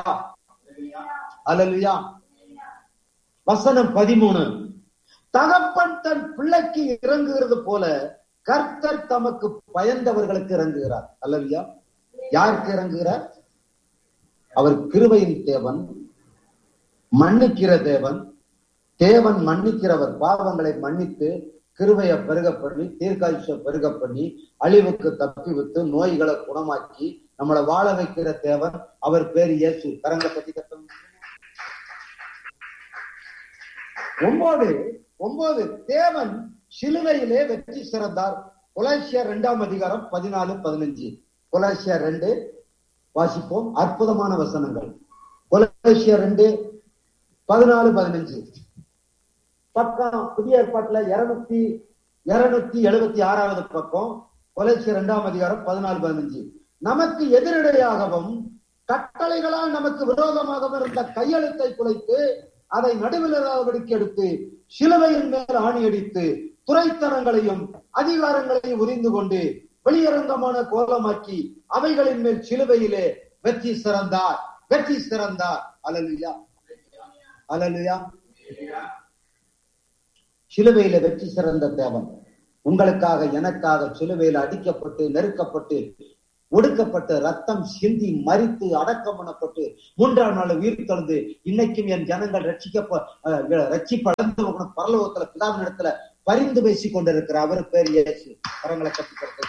அலலுயா வசனம் பதிமூணு தகப்பன் தன் பிள்ளைக்கு இறங்குகிறது போல கர்த்தர் தமக்கு பயந்தவர்களுக்கு இறங்குகிறார் அல்லவியா யாருக்கு இறங்குகிறார் அவர் கிருபையின் தேவன் மன்னிக்கிற தேவன் தேவன் மன்னிக்கிறவர் பாவங்களை மன்னித்து கிருபைய பெருக பண்ணி தீர்க்காயுஷ பெருக பண்ணி அழிவுக்கு தப்பி விட்டு நோய்களை குணமாக்கி நம்மளை வாழ வைக்கிற தேவன் அவர் பேர் இயேசு கரங்க பத்தி கத்தம் ஒன்பது ஒன்பது தேவன் சிலுவையிலே வெற்றி சிறந்தார் கொலாசியா இரண்டாம் அதிகாரம் பதினாலு பதினஞ்சு கொலாசியா ரெண்டு வாசிப்போம் அற்புதமான வசனங்கள் கொலாசியா ரெண்டு பதினாலு பதினஞ்சு பக்கம் புதிய ஏற்பாட்டுல இருநூத்தி இருநூத்தி எழுபத்தி ஆறாவது பக்கம் கொலைச்சி இரண்டாம் அதிகாரம் பதினாலு பதினஞ்சு நமக்கு எதிரடையாகவும் கட்டளைகளால் நமக்கு விரோதமாகவும் இருந்த கையெழுத்தை குலைத்து அதை நடுவிலாதபடிக்கு எடுத்து சிலுவையின் மேல் ஆணியடித்து துறைத்தனங்களையும் அதிகாரங்களையும் உரிந்து கொண்டு வெளியரங்கமான கோலமாக்கி அவைகளின் மேல் சிலுவையிலே வெற்றி சிறந்தார் வெற்றி சிறந்தார் அலலுயா அலலுயா சிலுவையில வெற்றி சிறந்த தேவன் உங்களுக்காக எனக்காக சிலுவையில் அடிக்கப்பட்டு நெருக்கப்பட்டு ஒடுக்கப்பட்டு ரத்தம் சிந்தி மறித்து அடக்கம் பண்ணப்பட்டு மூன்றாம் நாள் உயிர் தொடர்ந்து இன்னைக்கும் என் ஜனங்கள் ரட்சிக்க ரட்சிப்படைந்து பரலோகத்துல பிதாவின் இடத்துல பரிந்து பேசிக் கொண்டிருக்கிற அவர் பேர் இயேசு கரங்களை கட்டி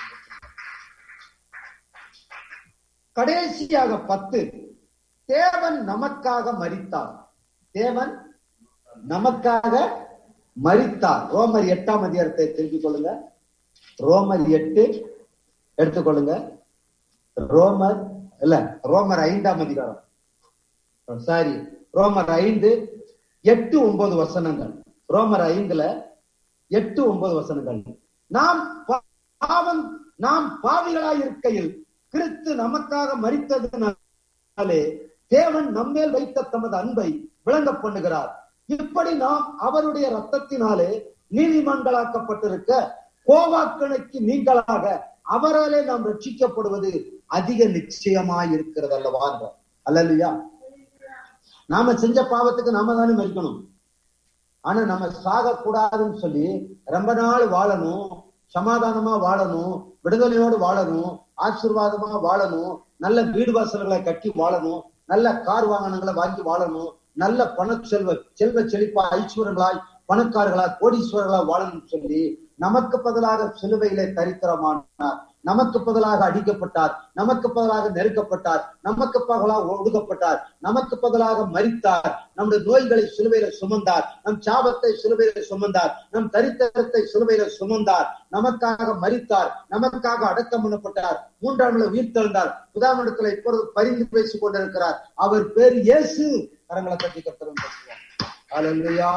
கடைசியாக பத்து தேவன் நமக்காக மறித்தார் தேவன் நமக்காக மறித்தார் ரோமர் எட்டாம் அதிகாரத்தை திருப்பிக் கொள்ளுங்க ரோமர் எட்டு எடுத்துக்கொள்ளுங்க ரோமர் இல்ல ரோமர் ஐந்தாம் அதிகாரம் சாரி ரோமர் ஐந்து எட்டு ஒன்பது வசனங்கள் ரோமர் ஐந்துல எட்டு ஒன்பது வசனங்கள் நாம் பாவம் நாம் பாவிகளாய் இருக்கையில் கிறிஸ்து நமக்காக மறித்ததுனாலே தேவன் நம்மேல் வைத்த தமது அன்பை விளங்க பண்ணுகிறார் இப்படி நாம் அவருடைய ரத்தத்தினாலே நீதிமன்களாக்கப்பட்டிருக்க கோவாக்கணைக்கு நீங்களாக அவராலே நாம் ரட்சிக்கப்படுவது அதிக நிச்சயமாய் இருக்கிறது அல்லவா அல்லையா நாம செஞ்ச பாவத்துக்கு நாம தானே மறிக்கணும் ஆனா நம்ம சாக கூடாதுன்னு சொல்லி ரொம்ப நாள் வாழணும் சமாதானமா வாழணும் விடுதலையோடு வாழணும் ஆசீர்வாதமா வாழணும் நல்ல வீடு வாசல்களை கட்டி வாழணும் நல்ல கார் வாகனங்களை வாங்கி வாழணும் நல்ல பண செல்வ செல்வ செழிப்பா ஐஸ்வரங்களாய் பணக்காரர்களா கோடீஸ்வரர்களா வாழணும்னு சொல்லி நமக்கு பதிலாக சிலுவையிலே தரித்திரமானார் நமக்கு பதிலாக அடிக்கப்பட்டார் நமக்கு பதிலாக நெருக்கப்பட்டார் நமக்கு பதிலாக ஒடுக்கப்பட்டார் நமக்கு பதிலாக மறித்தார் நம்முடைய நோய்களை சிலுவையில சுமந்தார் நம் சாபத்தை சிலுவையில சுமந்தார் நம் தரித்திரத்தை சிலுவையில சுமந்தார் நமக்காக மறித்தார் நமக்காக அடக்கம் பண்ணப்பட்டார் மூன்றாம் நாள் உயிர் தெழுந்தார் புதாமண்டத்துல இப்பொழுது பரிந்து பேசிக் கொண்டிருக்கிறார் அவர் பேர் இயேசு கரங்களை கட்டி கத்தரும் அலல்லையா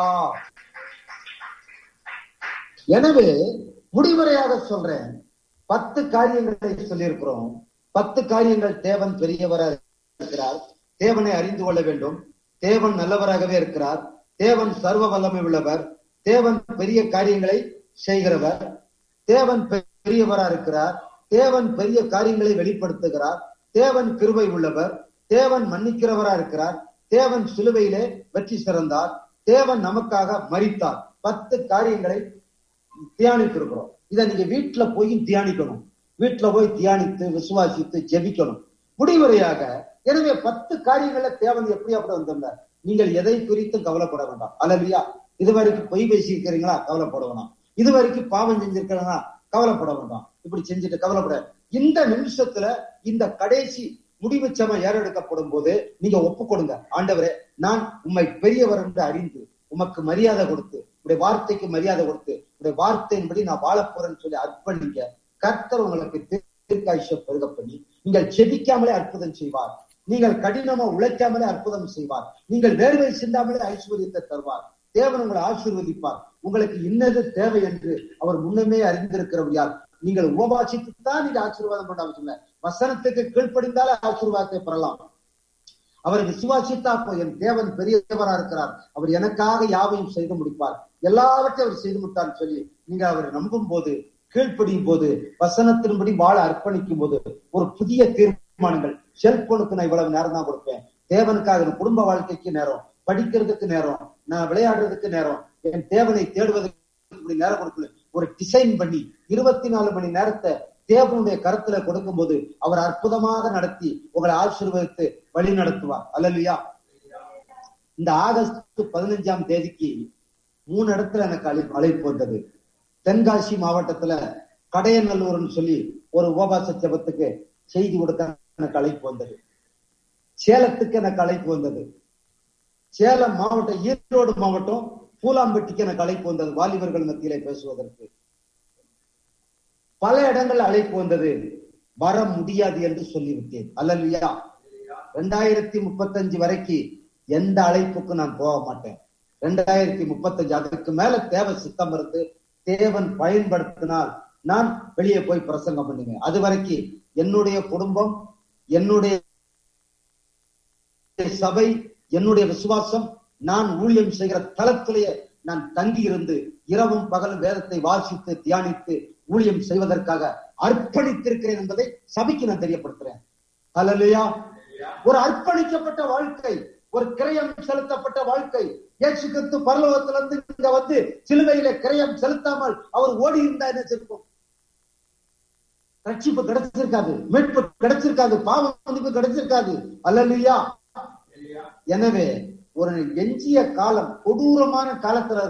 எனவே முடிவுரையாக சொல்றேன் பத்து காரியங்களை சொல்லியிருக்கிறோம் பத்து காரியங்கள் தேவன் பெரியவராக இருக்கிறார் தேவனை அறிந்து கொள்ள வேண்டும் தேவன் நல்லவராகவே இருக்கிறார் தேவன் சர்வ வல்லமை உள்ளவர் தேவன் பெரிய காரியங்களை செய்கிறவர் தேவன் பெரியவரா இருக்கிறார் தேவன் பெரிய காரியங்களை வெளிப்படுத்துகிறார் தேவன் கிருபை உள்ளவர் தேவன் மன்னிக்கிறவரா இருக்கிறார் தேவன் சிலுவையிலே வெற்றி சிறந்தார் தேவன் நமக்காக மறித்தார் பத்து காரியங்களை தியானித்திருக்கிறோம் இதை நீங்க வீட்டுல போய் தியானிக்கணும் வீட்டுல போய் தியானித்து விசுவாசித்து ஜெபிக்கணும் முடிவுரையாக எனவே பத்து காரியங்கள்ல தேவன் எப்படி அப்படி வந்திருந்தார் நீங்கள் எதை குறித்தும் கவலைப்பட வேண்டாம் அல்லையா இதுவரைக்கும் பொய் பேசியிருக்கிறீங்களா கவலைப்பட வேண்டாம் இதுவரைக்கும் பாவம் செஞ்சிருக்கிறீங்களா கவலைப்பட வேண்டாம் இப்படி செஞ்சுட்டு கவலைப்பட இந்த நிமிஷத்துல இந்த கடைசி முடிவு சமம் ஏறெடுக்கப்படும் போது நீங்க ஒப்பு கொடுங்க ஆண்டவரே நான் உண்மை பெரியவர் என்று அறிந்து உமக்கு மரியாதை கொடுத்து உடைய வார்த்தைக்கு மரியாதை கொடுத்து உடைய வார்த்தையின்படி நான் வாழ போறேன்னு சொல்லி அர்ப்பணிக்க கர்த்தர் உங்களுக்கு தீர்க்காயுஷ பெருக பண்ணி நீங்கள் செபிக்காமலே அற்புதம் செய்வார் நீங்கள் கடினமா உழைக்காமலே அற்புதம் செய்வார் நீங்கள் வேர்வை சிந்தாமலே ஐஸ்வர்யத்தை தருவார் தேவன் உங்களை ஆசீர்வதிப்பார் உங்களுக்கு இன்னது தேவை என்று அவர் முன்னமே அறிந்திருக்கிறவர் யார் நீங்கள் உபவாசித்து தான் நீங்க ஆசீர்வாதம் பண்ணாம சொன்ன வசனத்துக்கு கீழ்ப்படிந்தாலே ஆசீர்வாதத்தை பெறலாம் அவர் விசுவாசித்தா போ என் தேவன் பெரியவரா இருக்கிறார் அவர் எனக்காக யாவையும் செய்து முடிப்பார் எல்லாவற்றையும் அவர் செய்து முடித்தார் சொல்லி நீங்க அவர் நம்பும் போது கீழ்ப்படியும் போது வசனத்தின்படி வாழ அர்ப்பணிக்கும் போது ஒரு புதிய தீர்மானங்கள் செல்போனுக்கு நான் இவ்வளவு நேரம் தான் கொடுப்பேன் தேவனுக்காக குடும்ப வாழ்க்கைக்கு நேரம் படிக்கிறதுக்கு நேரம் நான் விளையாடுறதுக்கு நேரம் என் தேவனை தேடுவதற்கு நேரம் கொடுக்கல ஒரு டிசைன் பண்ணி இருபத்தி நாலு மணி நேரத்தை தேவனுடைய கருத்துல கொடுக்கும் போது அவர் அற்புதமாக நடத்தி உங்களை ஆசீர்வதித்து வழி நடத்துவார் அல்லையா இந்த ஆகஸ்ட் பதினஞ்சாம் தேதிக்கு மூணு இடத்துல எனக்கு அழை அழைப்பு வந்தது தென்காசி மாவட்டத்துல கடையநல்லூர்னு சொல்லி ஒரு உபவாச ஜபத்துக்கு செய்தி கொடுக்க எனக்கு அழைப்பு வந்தது சேலத்துக்கு எனக்கு அழைப்பு வந்தது சேலம் மாவட்டம் ஈரோடு மாவட்டம் பூலாம்பட்டிக்கு எனக்கு அழைப்பு வந்தது வாலிபர்கள் மத்தியிலே பேசுவதற்கு பல இடங்கள் அழைப்பு வந்தது வர முடியாது என்று சொல்லிவிட்டேன் அல்லல்லையா ரெண்டாயிரத்தி முப்பத்தஞ்சு வரைக்கும் எந்த அழைப்புக்கும் நான் போக மாட்டேன் ரெண்டாயிரத்தி முப்பத்தஞ்சு அதுக்கு மேல தேவை சித்தம் இருந்து தேவன் பயன்படுத்தினால் நான் வெளியே போய் பிரசங்கம் பண்ணுவேன் அது வரைக்கும் என்னுடைய குடும்பம் என்னுடைய சபை என்னுடைய விசுவாசம் நான் ஊழியம் செய்கிற தளத்திலேயே நான் தங்கி இருந்து இரவும் பகலும் வேதத்தை வாசித்து தியானித்து ஊழியம் செய்வதற்காக அர்ப்பணித்திருக்கிறேன் என்பதை சபைக்கு நான் தெரியப்படுத்துறேன் அல்லையா ஒரு அர்ப்பணிக்கப்பட்ட வாழ்க்கை ஒரு கிரயம் செலுத்தப்பட்ட வாழ்க்கை இயேசு கிறிஸ்து பரலோகத்திலிருந்து இங்க வந்து சிலுவையில கிரயம் செலுத்தாமல் அவர் ஓடி இருந்தா என்ன இருக்கும் ரட்சிப்பு கிடைச்சிருக்காது மீட்பு கிடைச்சிருக்காது பாவ மன்னிப்பு கிடைச்சிருக்காது அல்லையா எனவே ஒரு எஞ்சிய காலம் கொடூரமான காலத்துல